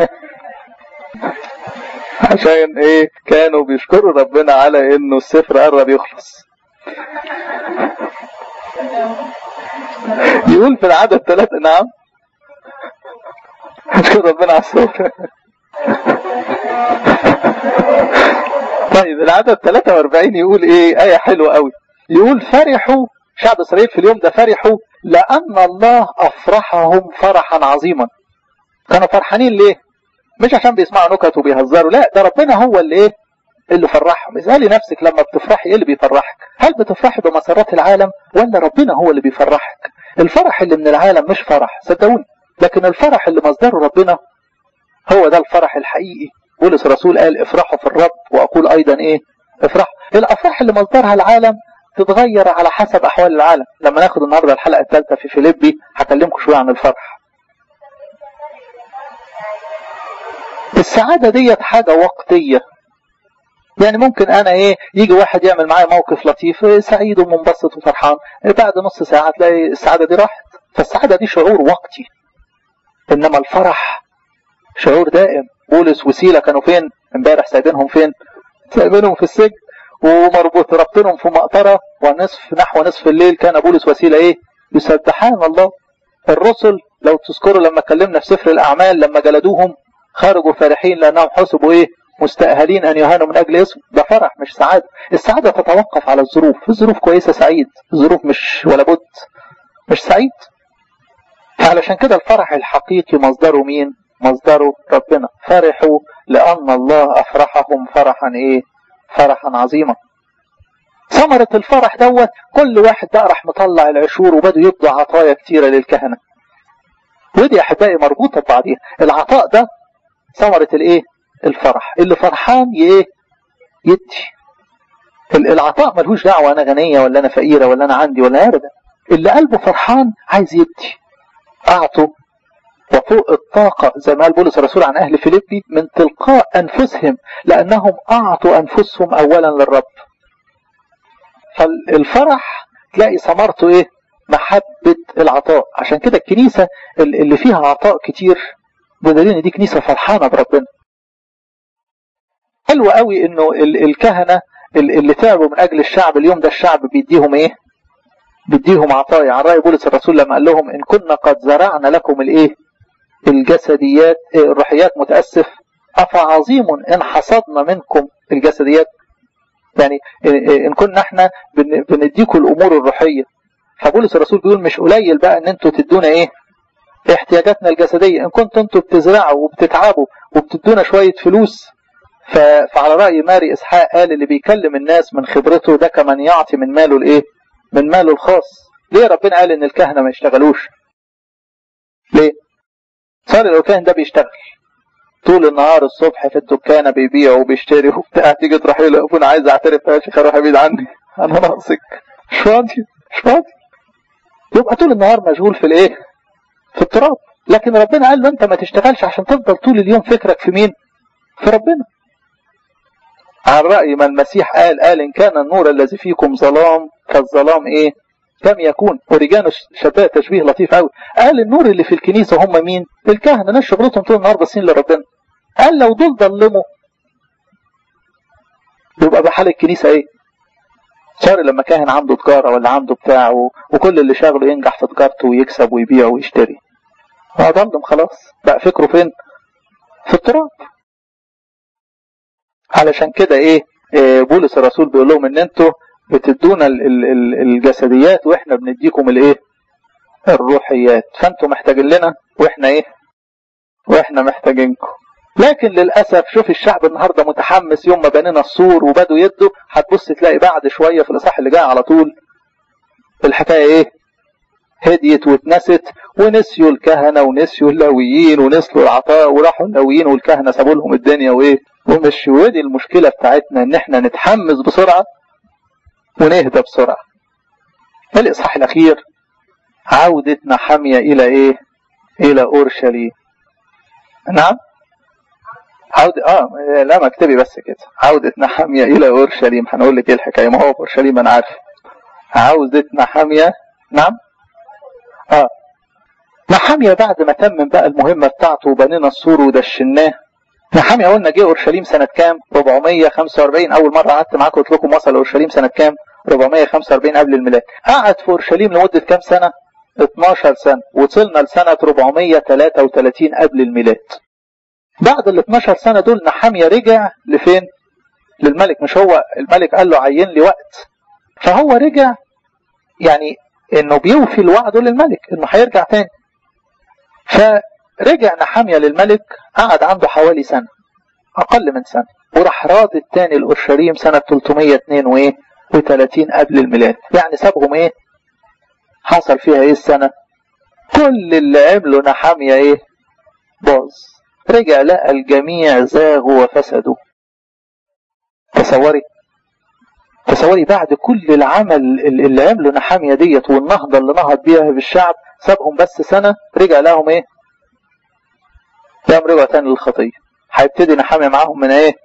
عشان ايه كانوا بيشكروا ربنا على انه السفر قرب يخلص يقول في العدد ثلاثة نعم اشكر ربنا على الصوت طيب العدد 43 يقول ايه آية حلوة قوي يقول فرحوا شعب اسرائيل في اليوم ده فرحوا لأن الله أفرحهم فرحا عظيما كانوا فرحانين ليه مش عشان بيسمعوا نكت وبيهزروا لا ده ربنا هو اللي ايه اللي فرحهم اسألي نفسك لما بتفرحي ايه اللي بيفرحك هل بتفرحي بمسارات العالم ولا ربنا هو اللي بيفرحك الفرح اللي من العالم مش فرح صدقوني لكن الفرح اللي مصدره ربنا هو ده الفرح الحقيقي بولس الرسول قال افرحوا في الرب واقول ايضا ايه افرحوا الافراح اللي مصدرها العالم تتغير على حسب احوال العالم لما ناخد النهارده الحلقه الثالثه في فيليبي هكلمكم شويه عن الفرح السعاده ديت حاجه وقتيه يعني ممكن انا ايه يجي واحد يعمل معايا موقف لطيف سعيد ومنبسط وفرحان بعد نص ساعه تلاقي السعاده دي راحت فالسعاده دي شعور وقتي انما الفرح شعور دائم بولس وسيله كانوا فين امبارح سايبينهم فين سايبينهم في السجن ومربوط ربطنهم في مقطره ونصف نحو نصف الليل كان بولس وسيله ايه يسبحان الله الرسل لو تذكروا لما اتكلمنا في سفر الاعمال لما جلدوهم خرجوا فرحين لانهم حسبوا ايه مستأهلين أن يهانوا من أجل اسم ده فرح مش سعادة السعادة تتوقف على الظروف الظروف كويسة سعيد الظروف مش ولا بد مش سعيد علشان كده الفرح الحقيقي مصدره مين مصدره ربنا فرحوا لأن الله أفرحهم فرحا إيه فرحا عظيما ثمرة الفرح دوت كل واحد بقى راح مطلع العشور وبدوا يدوا عطايا كتيرة للكهنة ودي يا أحبائي مربوطة ببعضيها العطاء ده ثمرة الإيه الفرح اللي فرحان إيه يدي العطاء ملهوش دعوة أنا غنية ولا أنا فقيرة ولا أنا عندي ولا أبدا اللي قلبه فرحان عايز يدي أعطوا وفوق الطاقة زي ما قال بولس الرسول عن أهل فيليبي من تلقاء أنفسهم لأنهم أعطوا أنفسهم أولا للرب فالفرح تلاقي ثمرته إيه محبة العطاء عشان كده الكنيسة اللي فيها عطاء كتير بدليل دي كنيسة فرحانة بربنا حلو قوي انه الكهنة اللي تعبوا من اجل الشعب اليوم ده الشعب بيديهم ايه بيديهم عطايا عن رأي بولس الرسول لما قال لهم ان كنا قد زرعنا لكم الايه الجسديات الروحيات متأسف أفعظيم إن حصدنا منكم الجسديات يعني إن كنا احنا بنديكم الأمور الروحية فبولس الرسول بيقول مش قليل بقى إن أنتوا تدونا إيه احتياجاتنا الجسدية إن كنتوا أنتوا بتزرعوا وبتتعبوا وبتدونا شوية فلوس فعلى رأي ماري إسحاق قال اللي بيكلم الناس من خبرته ده كمان يعطي من ماله الإيه من ماله الخاص ليه ربنا قال إن الكهنة ما يشتغلوش ليه صار لو كان ده بيشتغل طول النهار الصبح في الدكانه بيبيع وبيشتري وبتاع تيجي تروح له انا عايز اعترف يا شيخ روح بعيد عني انا ناقصك مش فاضي مش فاضي يبقى طول النهار مشغول في الايه؟ في التراب لكن ربنا قال له انت ما تشتغلش عشان تفضل طول اليوم فكرك في مين؟ في ربنا عن رأي ما المسيح قال قال إن كان النور الذي فيكم ظلام فالظلام إيه؟ كم يكون ورجال شباب تشبيه لطيف قوي قال النور اللي في الكنيسة هم مين الكهنة ناس شغلتهم طول النهار باصين لربنا قال لو دول ضلموا يبقى بحال الكنيسة ايه صار لما كاهن عنده تجارة ولا عنده بتاع وكل اللي شغله ينجح في تجارته ويكسب ويبيع ويشتري هو ضلم خلاص بقى فكره فين في التراب علشان كده ايه, إيه بولس الرسول بيقول لهم ان انتوا بتدونا الجسديات واحنا بنديكم الايه الروحيات فانتم محتاجين لنا واحنا ايه واحنا محتاجينكم لكن للاسف شوف الشعب النهارده متحمس يوم ما بنينا السور وبدوا يدوا هتبص تلاقي بعد شويه في الاصحاح اللي جاي على طول الحكايه ايه هديت واتنست ونسيوا الكهنه ونسيوا اللاويين ونسلوا العطاء وراحوا اللاويين والكهنه سابوا لهم الدنيا وايه ومشوا ودي المشكله بتاعتنا ان احنا نتحمس بسرعه ونهدى بسرعة الإصحاح الأخير عودة نحمية إلى إيه إلى أورشليم نعم عودة آه لا ما اكتبي بس كده عودة نحمية إلى أورشليم هنقول لك إيه الحكاية ما هو في أورشليم أنا عارف عودة نحمية نعم آه نحمية بعد ما تمم بقى المهمة بتاعته وبنينا السور ودشناه نحمية قلنا جه اورشليم سنة كام؟ 445 أول مرة قعدت معاكم قلت لكم وصل اورشليم سنة كام؟ 445 قبل الميلاد. قعد في اورشليم لمدة كام سنة؟ 12 سنة وصلنا لسنة 433 قبل الميلاد. بعد ال 12 سنة دول نحمية رجع لفين؟ للملك مش هو الملك قال له عين لي وقت فهو رجع يعني انه بيوفي الوعد للملك انه هيرجع تاني. ف رجع نحامية للملك قعد عنده حوالي سنة أقل من سنة وراح راد التاني لأورشليم سنة 332 قبل الميلاد يعني سابهم إيه حصل فيها إيه السنة كل اللي عمله نحامية إيه باظ رجع لقى الجميع زاغوا وفسدوا تصوري تصوري بعد كل العمل اللي عمله نحامية ديت والنهضة اللي نهض بيها بالشعب سابهم بس سنة رجع لهم ايه قام رجعوا تاني للخطية هيبتدي نحامي معاهم من ايه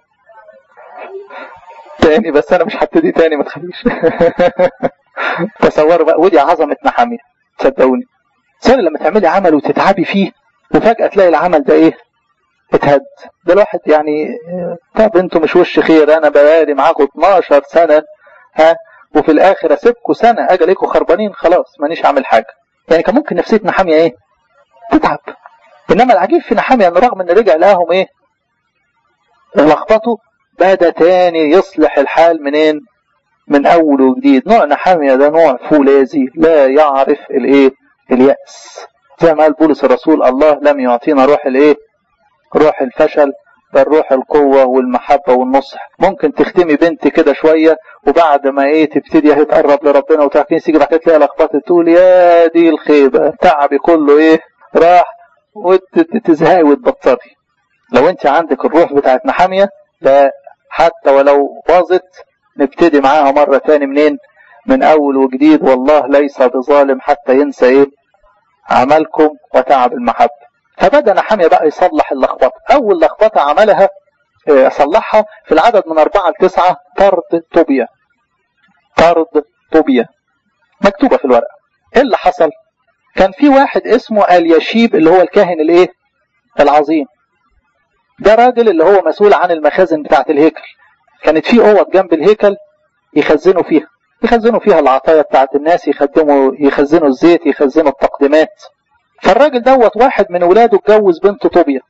تاني بس انا مش هبتدي تاني ما تخليش تصوروا بقى ودي عظمة نحامية صدقوني صار لما تعملي عمل وتتعبي فيه وفجأة تلاقي العمل ده ايه اتهد ده الواحد يعني طب انتوا مش وش خير انا بقالي معاكم 12 سنة ها وفي الاخر اسيبكم سنة اجي الاقيكم خربانين خلاص مانيش عامل حاجة يعني كان ممكن نفسية نحامية ايه تتعب انما العجيب في نحامية ان رغم ان رجع لهم ايه لخبطوا بدا تاني يصلح الحال منين من اول وجديد نوع نحامية ده نوع فولاذي لا يعرف الايه اليأس زي ما قال بولس الرسول الله لم يعطينا روح الايه روح الفشل بل روح القوة والمحبة والنصح ممكن تختمي بنت كده شوية وبعد ما ايه تبتدي اهي تقرب لربنا وتعكين تيجي بعد كده تلاقي لخبطت تقول يا دي الخيبة تعبي كله ايه راح وتزهقي وتبطلي لو انت عندك الروح بتاعت نحامية لا حتى ولو باظت نبتدي معاها مرة تاني منين من اول وجديد والله ليس بظالم حتى ينسى ايه عملكم وتعب المحبة فبدأ نحامية بقى يصلح اللخبطة أول لخبطة عملها صلحها في العدد من أربعة لتسعة طرد طوبيا طرد طوبيا مكتوبة في الورقة إيه اللي حصل كان في واحد اسمه اليشيب اللي هو الكاهن الايه العظيم ده راجل اللي هو مسؤول عن المخازن بتاعة الهيكل كانت في اوض جنب الهيكل يخزنوا فيها يخزنوا فيها العطايا بتاعة الناس يخدموا يخزنوا الزيت يخزنوا التقديمات فالراجل دوت واحد من ولاده اتجوز بنت طوبيا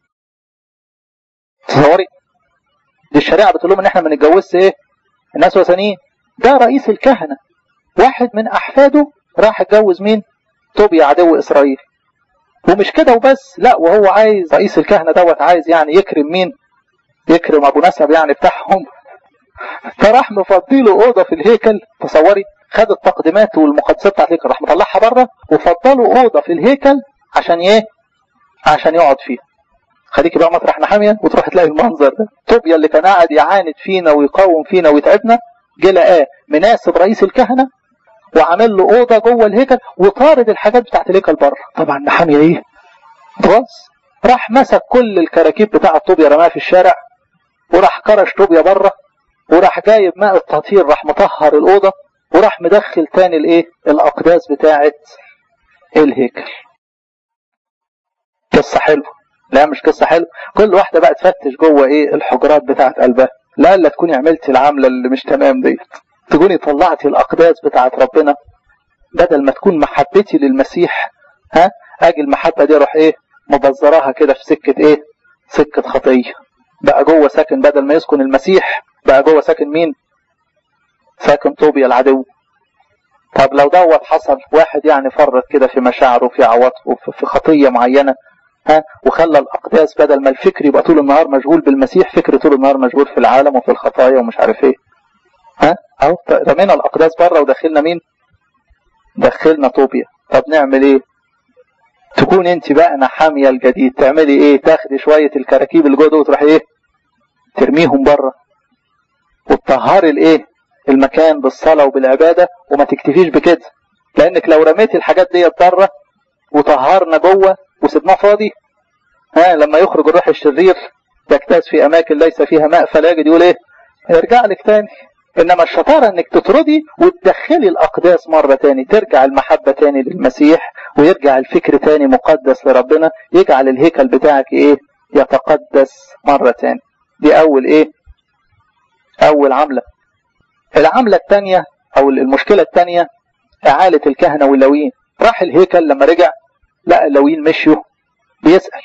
تصوري دي الشريعه بتقول لهم ان احنا ما نتجوزش ايه الناس وثنيين ده رئيس الكهنه واحد من احفاده راح اتجوز مين طوبيا عدو اسرائيل ومش كده وبس لا وهو عايز رئيس الكهنه دوت عايز يعني يكرم مين يكرم ابو نسب يعني بتاعهم فراح مفضيله اوضه في الهيكل تصوري خد التقديمات والمقدسات بتاعت الهيكل راح مطلعها بره وفضلوا اوضه في الهيكل عشان ايه عشان يقعد فيها خليكي بقى مطرح نحاميه وتروح تلاقي المنظر ده طوبيا اللي كان قاعد يعاند فينا ويقاوم فينا ويتعبنا جه لقاه مناسب رئيس الكهنه وعامل له اوضه جوه الهيكل وطارد الحاجات بتاعت الهيكل بره طبعا نحاميه ايه خلاص راح مسك كل الكراكيب بتاع طوبيا رماها في الشارع وراح كرش طوبيا بره وراح جايب ماء التطهير راح مطهر الاوضه وراح مدخل تاني الايه الاقداس بتاعت الهيكل قصه حلوه لا مش قصه حلوه كل واحده بقى تفتش جوه ايه الحجرات بتاعت قلبها لا لا تكوني عملتي العمله اللي مش تمام ديت تكوني طلعتي الاقداس بتاعت ربنا بدل ما تكون محبتي للمسيح ها اجي المحبه دي اروح ايه مبذراها كده في سكه ايه سكه خطيه بقى جوه ساكن بدل ما يسكن المسيح بقى جوه ساكن مين ساكن طوبيا العدو طب لو دوت حصل واحد يعني فرط كده في مشاعره في عواطفه في خطيه معينه ها وخلى الاقداس بدل ما الفكر يبقى طول النهار مشغول بالمسيح فكر طول النهار مشغول في العالم وفي الخطايا ومش عارف ايه ها اهو رمينا الاقداس بره ودخلنا مين دخلنا طوبيا طب نعمل ايه تكون انت بقى نحامية الجديد تعملي ايه تاخدي شوية الكراكيب اللي جوه وتروحي ايه ترميهم بره وتطهري الايه المكان بالصلاة وبالعبادة وما تكتفيش بكده لانك لو رميتي الحاجات ديت بره وطهرنا جوه وسبناه فاضي ها لما يخرج الروح الشرير يجتاز في اماكن ليس فيها ماء فلا يجد يقول ايه يرجع لك تاني انما الشطارة انك تطردي وتدخلي الاقداس مرة تاني ترجع المحبة تاني للمسيح ويرجع الفكر تاني مقدس لربنا يجعل الهيكل بتاعك ايه يتقدس مرة تاني دي اول ايه اول عملة العملة التانية او المشكلة التانية اعالة الكهنة واللويين راح الهيكل لما رجع لقى اللويين مشيوا بيسأل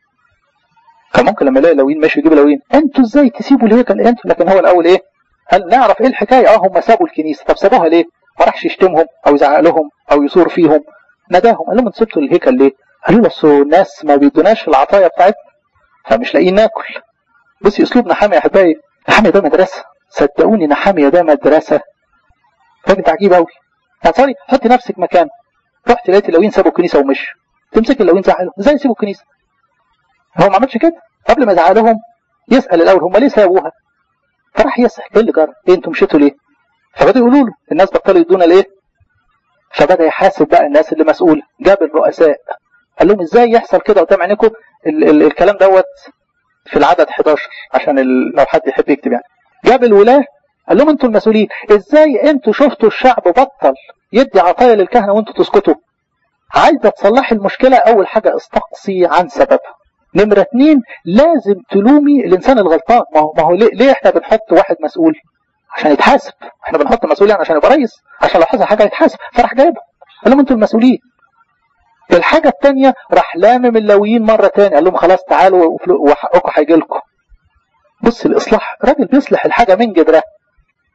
كان ممكن لما يلاقي اللويين مشوا يجيب اللويين انتوا ازاي تسيبوا الهيكل انتوا لكن هو الاول ايه هل نعرف ايه الحكايه اه هم سابوا الكنيسه طب سابوها ليه ما راحش يشتمهم او يزعق لهم او يثور فيهم نداهم قال لهم انتوا سبتوا الهيكل ليه قالوا له اصل الناس ما بيدوناش العطايا بتاعتنا فمش لاقيين ناكل بصي اسلوب نحامي يا احبائي نحامي ده مدرسه صدقوني نحامي ده مدرسه راجل عجيب قوي يعني حطي نفسك مكان رحت لقيت اللوين سابوا الكنيسه ومشوا تمسك اللوين زعلهم ازاي يسيبوا الكنيسه هو ما عملش كده قبل ما يزعلهم يسال الاول هم ليه سابوها فراح يسأل ايه اللي جرى؟ ايه انتوا مشيتوا ليه؟ فبدأوا يقولوا له الناس بطلوا يدونا ليه؟ فبدأ يحاسب بقى الناس اللي مسؤولة جاب الرؤساء قال لهم ازاي يحصل كده قدام عينيكم ال ال الكلام دوت في العدد 11 عشان لو حد يحب يكتب يعني جاب الولاة قال لهم انتوا المسؤولين ازاي انتوا شفتوا الشعب بطل يدي عطايا للكهنة وانتوا تسكتوا عايزة تصلحي المشكلة اول حاجة استقصي عن سببها نمرة اتنين لازم تلومي الانسان الغلطان ما هو, ما هو ليه, ليه احنا بنحط واحد مسؤول عشان يتحاسب احنا بنحط مسؤول يعني عشان يبقى رئيس عشان لو حصل حاجه يتحاسب فراح جايبه قال لهم انتوا المسؤولين الحاجه الثانيه راح لامم اللويين مره ثانيه قال لهم خلاص تعالوا وحقكم هيجي لكم بص الاصلاح راجل بيصلح الحاجه من جدرها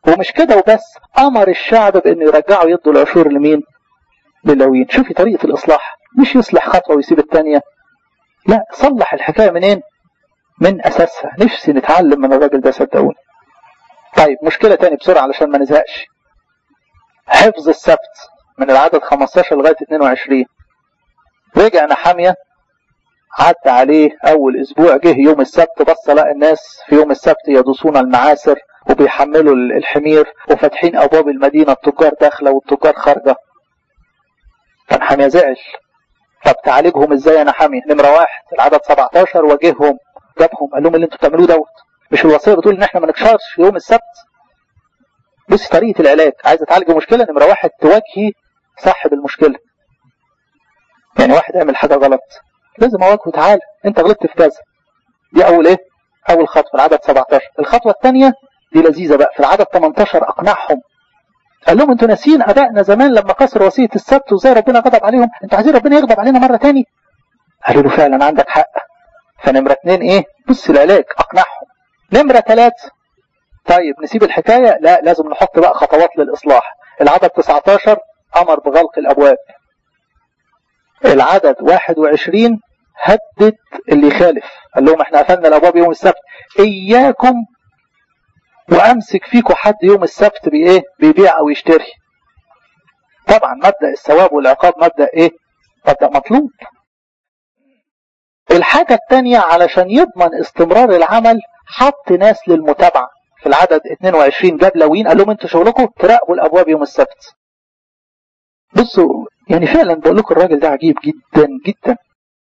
ومش كده وبس امر الشعب بانه يرجعوا يدوا العشور لمين للاويين شوفي طريقه الاصلاح مش يصلح خطوه ويسيب الثانيه لا صلح الحكايه منين من اساسها نفسي نتعلم من الراجل ده صدقوني طيب مشكله تاني بسرعه علشان ما نزهقش حفظ السبت من العدد 15 لغايه 22 رجع نحاميه عدى عليه اول اسبوع جه يوم السبت بص لقى الناس في يوم السبت يدوسون المعاسر وبيحملوا الحمير وفاتحين ابواب المدينه التجار داخله والتجار خارجه فنحاميه زعل طب تعالجهم ازاي يا نحاميه نمره واحد العدد 17 واجههم جابهم قال لهم اللي انتوا بتعملوه دوت مش الوصيه بتقول ان احنا ما نكشرش يوم السبت بص طريقه العلاج عايزه تعالج مشكله نمره واحد تواجهي صاحب المشكله يعني واحد يعمل حاجه غلط لازم اواجهه تعالى انت غلطت في كذا دي اول ايه اول خطوه العدد 17 الخطوه الثانيه دي لذيذه بقى في العدد 18 اقنعهم قال لهم انتوا ناسيين ابائنا زمان لما كسروا وصيه السبت وازاي ربنا غضب عليهم انتوا عايزين ربنا يغضب علينا مره تاني قالوا له فعلا عندك حق فنمره اثنين ايه بص العلاج اقنعهم نمره ثلاثة طيب نسيب الحكايه لا لازم نحط بقى خطوات للاصلاح العدد 19 امر بغلق الابواب العدد 21 هدد اللي يخالف قال لهم احنا قفلنا الابواب يوم السبت اياكم وامسك فيكم حد يوم السبت بايه بيبيع او يشتري طبعا مبدا الثواب والعقاب مبدا ايه مبدا مطلوب الحاجة الثانية علشان يضمن استمرار العمل حط ناس للمتابعة في العدد 22 جاب لوين قال لهم انتوا شغلكم تراقبوا الابواب يوم السبت بصوا يعني فعلا بقول لكم الراجل ده عجيب جدا جدا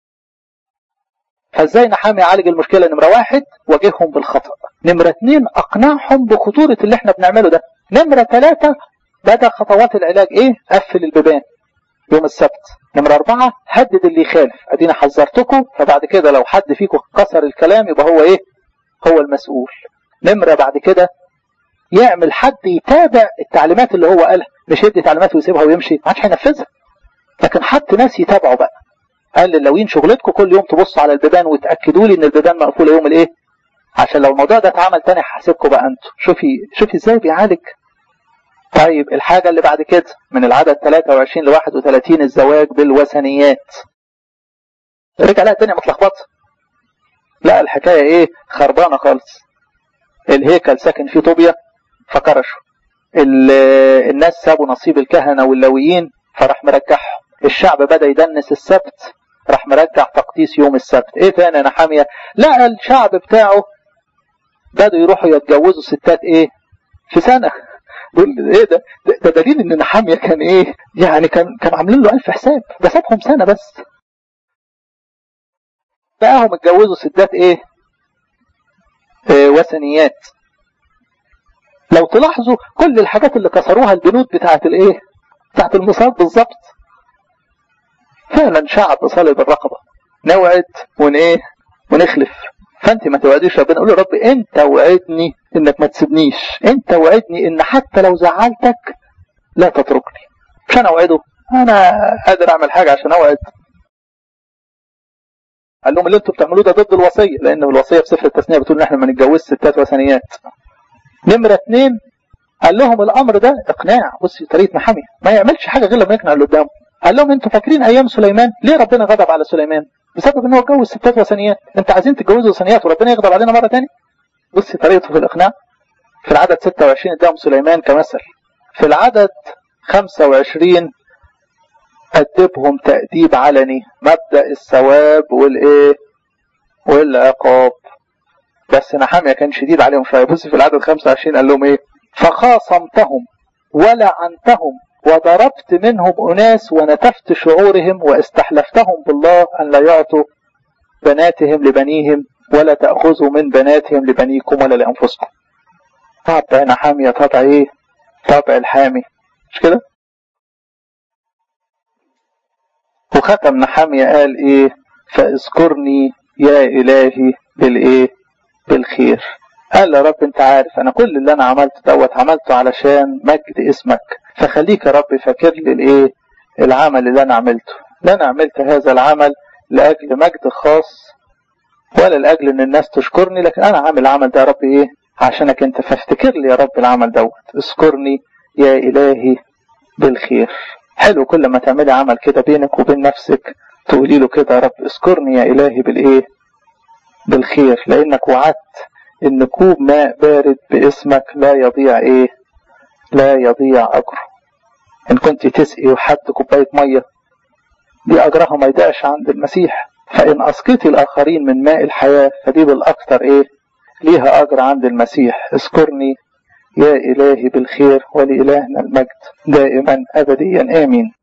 فازاي نحامي يعالج المشكله نمره واحد واجههم بالخطا نمره اثنين اقنعهم بخطوره اللي احنا بنعمله ده نمره ثلاثه بدا خطوات العلاج ايه قفل البيبان يوم السبت نمرة أربعة هدد اللي يخالف أدينا حذرتكم فبعد كده لو حد فيكم كسر الكلام يبقى هو إيه هو المسؤول نمرة بعد كده يعمل حد يتابع التعليمات اللي هو قالها مش يدي تعليمات ويسيبها ويمشي ما عادش هينفذها لكن حط ناس يتابعوا بقى قال للوين شغلتكم كل يوم تبصوا على البيبان وتاكدوا لي ان البيبان مقفوله يوم الايه عشان لو الموضوع ده اتعمل تاني هحاسبكم بقى انتوا شوفي شوفي ازاي بيعالج طيب الحاجه اللي بعد كده من العدد 23 ل 31 الزواج بالوثنيات رجع لها الدنيا متلخبطه لا الحكايه ايه خربانه خالص الهيكل ساكن فيه طوبيا فكرشوا الناس سابوا نصيب الكهنه واللويين فراح مرجعهم الشعب بدا يدنس السبت راح مرجع تقديس يوم السبت ايه تاني يا نحاميه لقى الشعب بتاعه بدوا يروحوا يتجوزوا ستات ايه في سنه دول ايه ده ده دليل ان نحاميه كان ايه يعني كان كانوا عاملين له الف حساب ده سابهم سنه بس بقاهم اتجوزوا ستات ايه, إيه وثنيات لو تلاحظوا كل الحاجات اللي كسروها البنود بتاعت الايه بتاعت المصاب بالظبط فعلا شعب صلب الرقبه نوعد ون ايه ونخلف فانت ما توعديش ربنا قول يا رب انت وعدني انك ما تسيبنيش انت وعدني ان حتى لو زعلتك لا تتركني مش انا اوعده انا قادر اعمل حاجه عشان اوعد قال لهم اللي انتوا بتعملوه ده ضد الوصيه لان الوصيه في سفر التثنيه بتقول ان احنا ما نتجوزش ستات وثنيات نمره اثنين قال لهم الامر ده اقناع بصي طريقه محامي ما يعملش حاجه غير لما يقنع اللي قدامه قال لهم انتوا فاكرين ايام سليمان ليه ربنا غضب على سليمان بسبب ان هو اتجوز ستات وثنيات انت عايزين تتجوزوا وثنيات وربنا يغضب علينا مره ثانيه بصي طريقته في الاقناع في العدد 26 اداهم سليمان كمثل في العدد 25 أدبهم تأديب علني مبدأ الثواب والإيه والعقاب بس نحامية كان شديد عليهم شوية بص في العدد 25 قال لهم إيه فخاصمتهم ولعنتهم وضربت منهم أناس ونتفت شعورهم واستحلفتهم بالله أن لا يعطوا بناتهم لبنيهم ولا تأخذوا من بناتهم لبنيكم ولا لأنفسكم طبع نحامية طبع إيه طبع الحامي مش كده وختم نحامية قال إيه فاذكرني يا إلهي بالإيه بالخير قال يا رب انت عارف انا كل اللي انا عملته دوت عملته علشان مجد اسمك فخليك يا رب فاكر لي الايه العمل اللي انا عملته لا انا عملت هذا العمل لاجل مجد خاص ولا لاجل ان الناس تشكرني لكن انا عامل العمل ده يا رب ايه عشانك انت فافتكر لي يا رب العمل دوت اذكرني يا الهي بالخير حلو كل ما تعملي عمل كده بينك وبين نفسك تقولي له كده يا رب اذكرني يا الهي بالايه بالخير لانك وعدت ان كوب ماء بارد باسمك لا يضيع ايه لا يضيع اجره ان كنت تسقي حد كوبايه ميه دي اجرها ما يضيعش عند المسيح فان اسقيتي الاخرين من ماء الحياه فدي بالاكثر ايه ليها اجر عند المسيح اذكرني يا الهي بالخير ولالهنا المجد دائما ابديا امين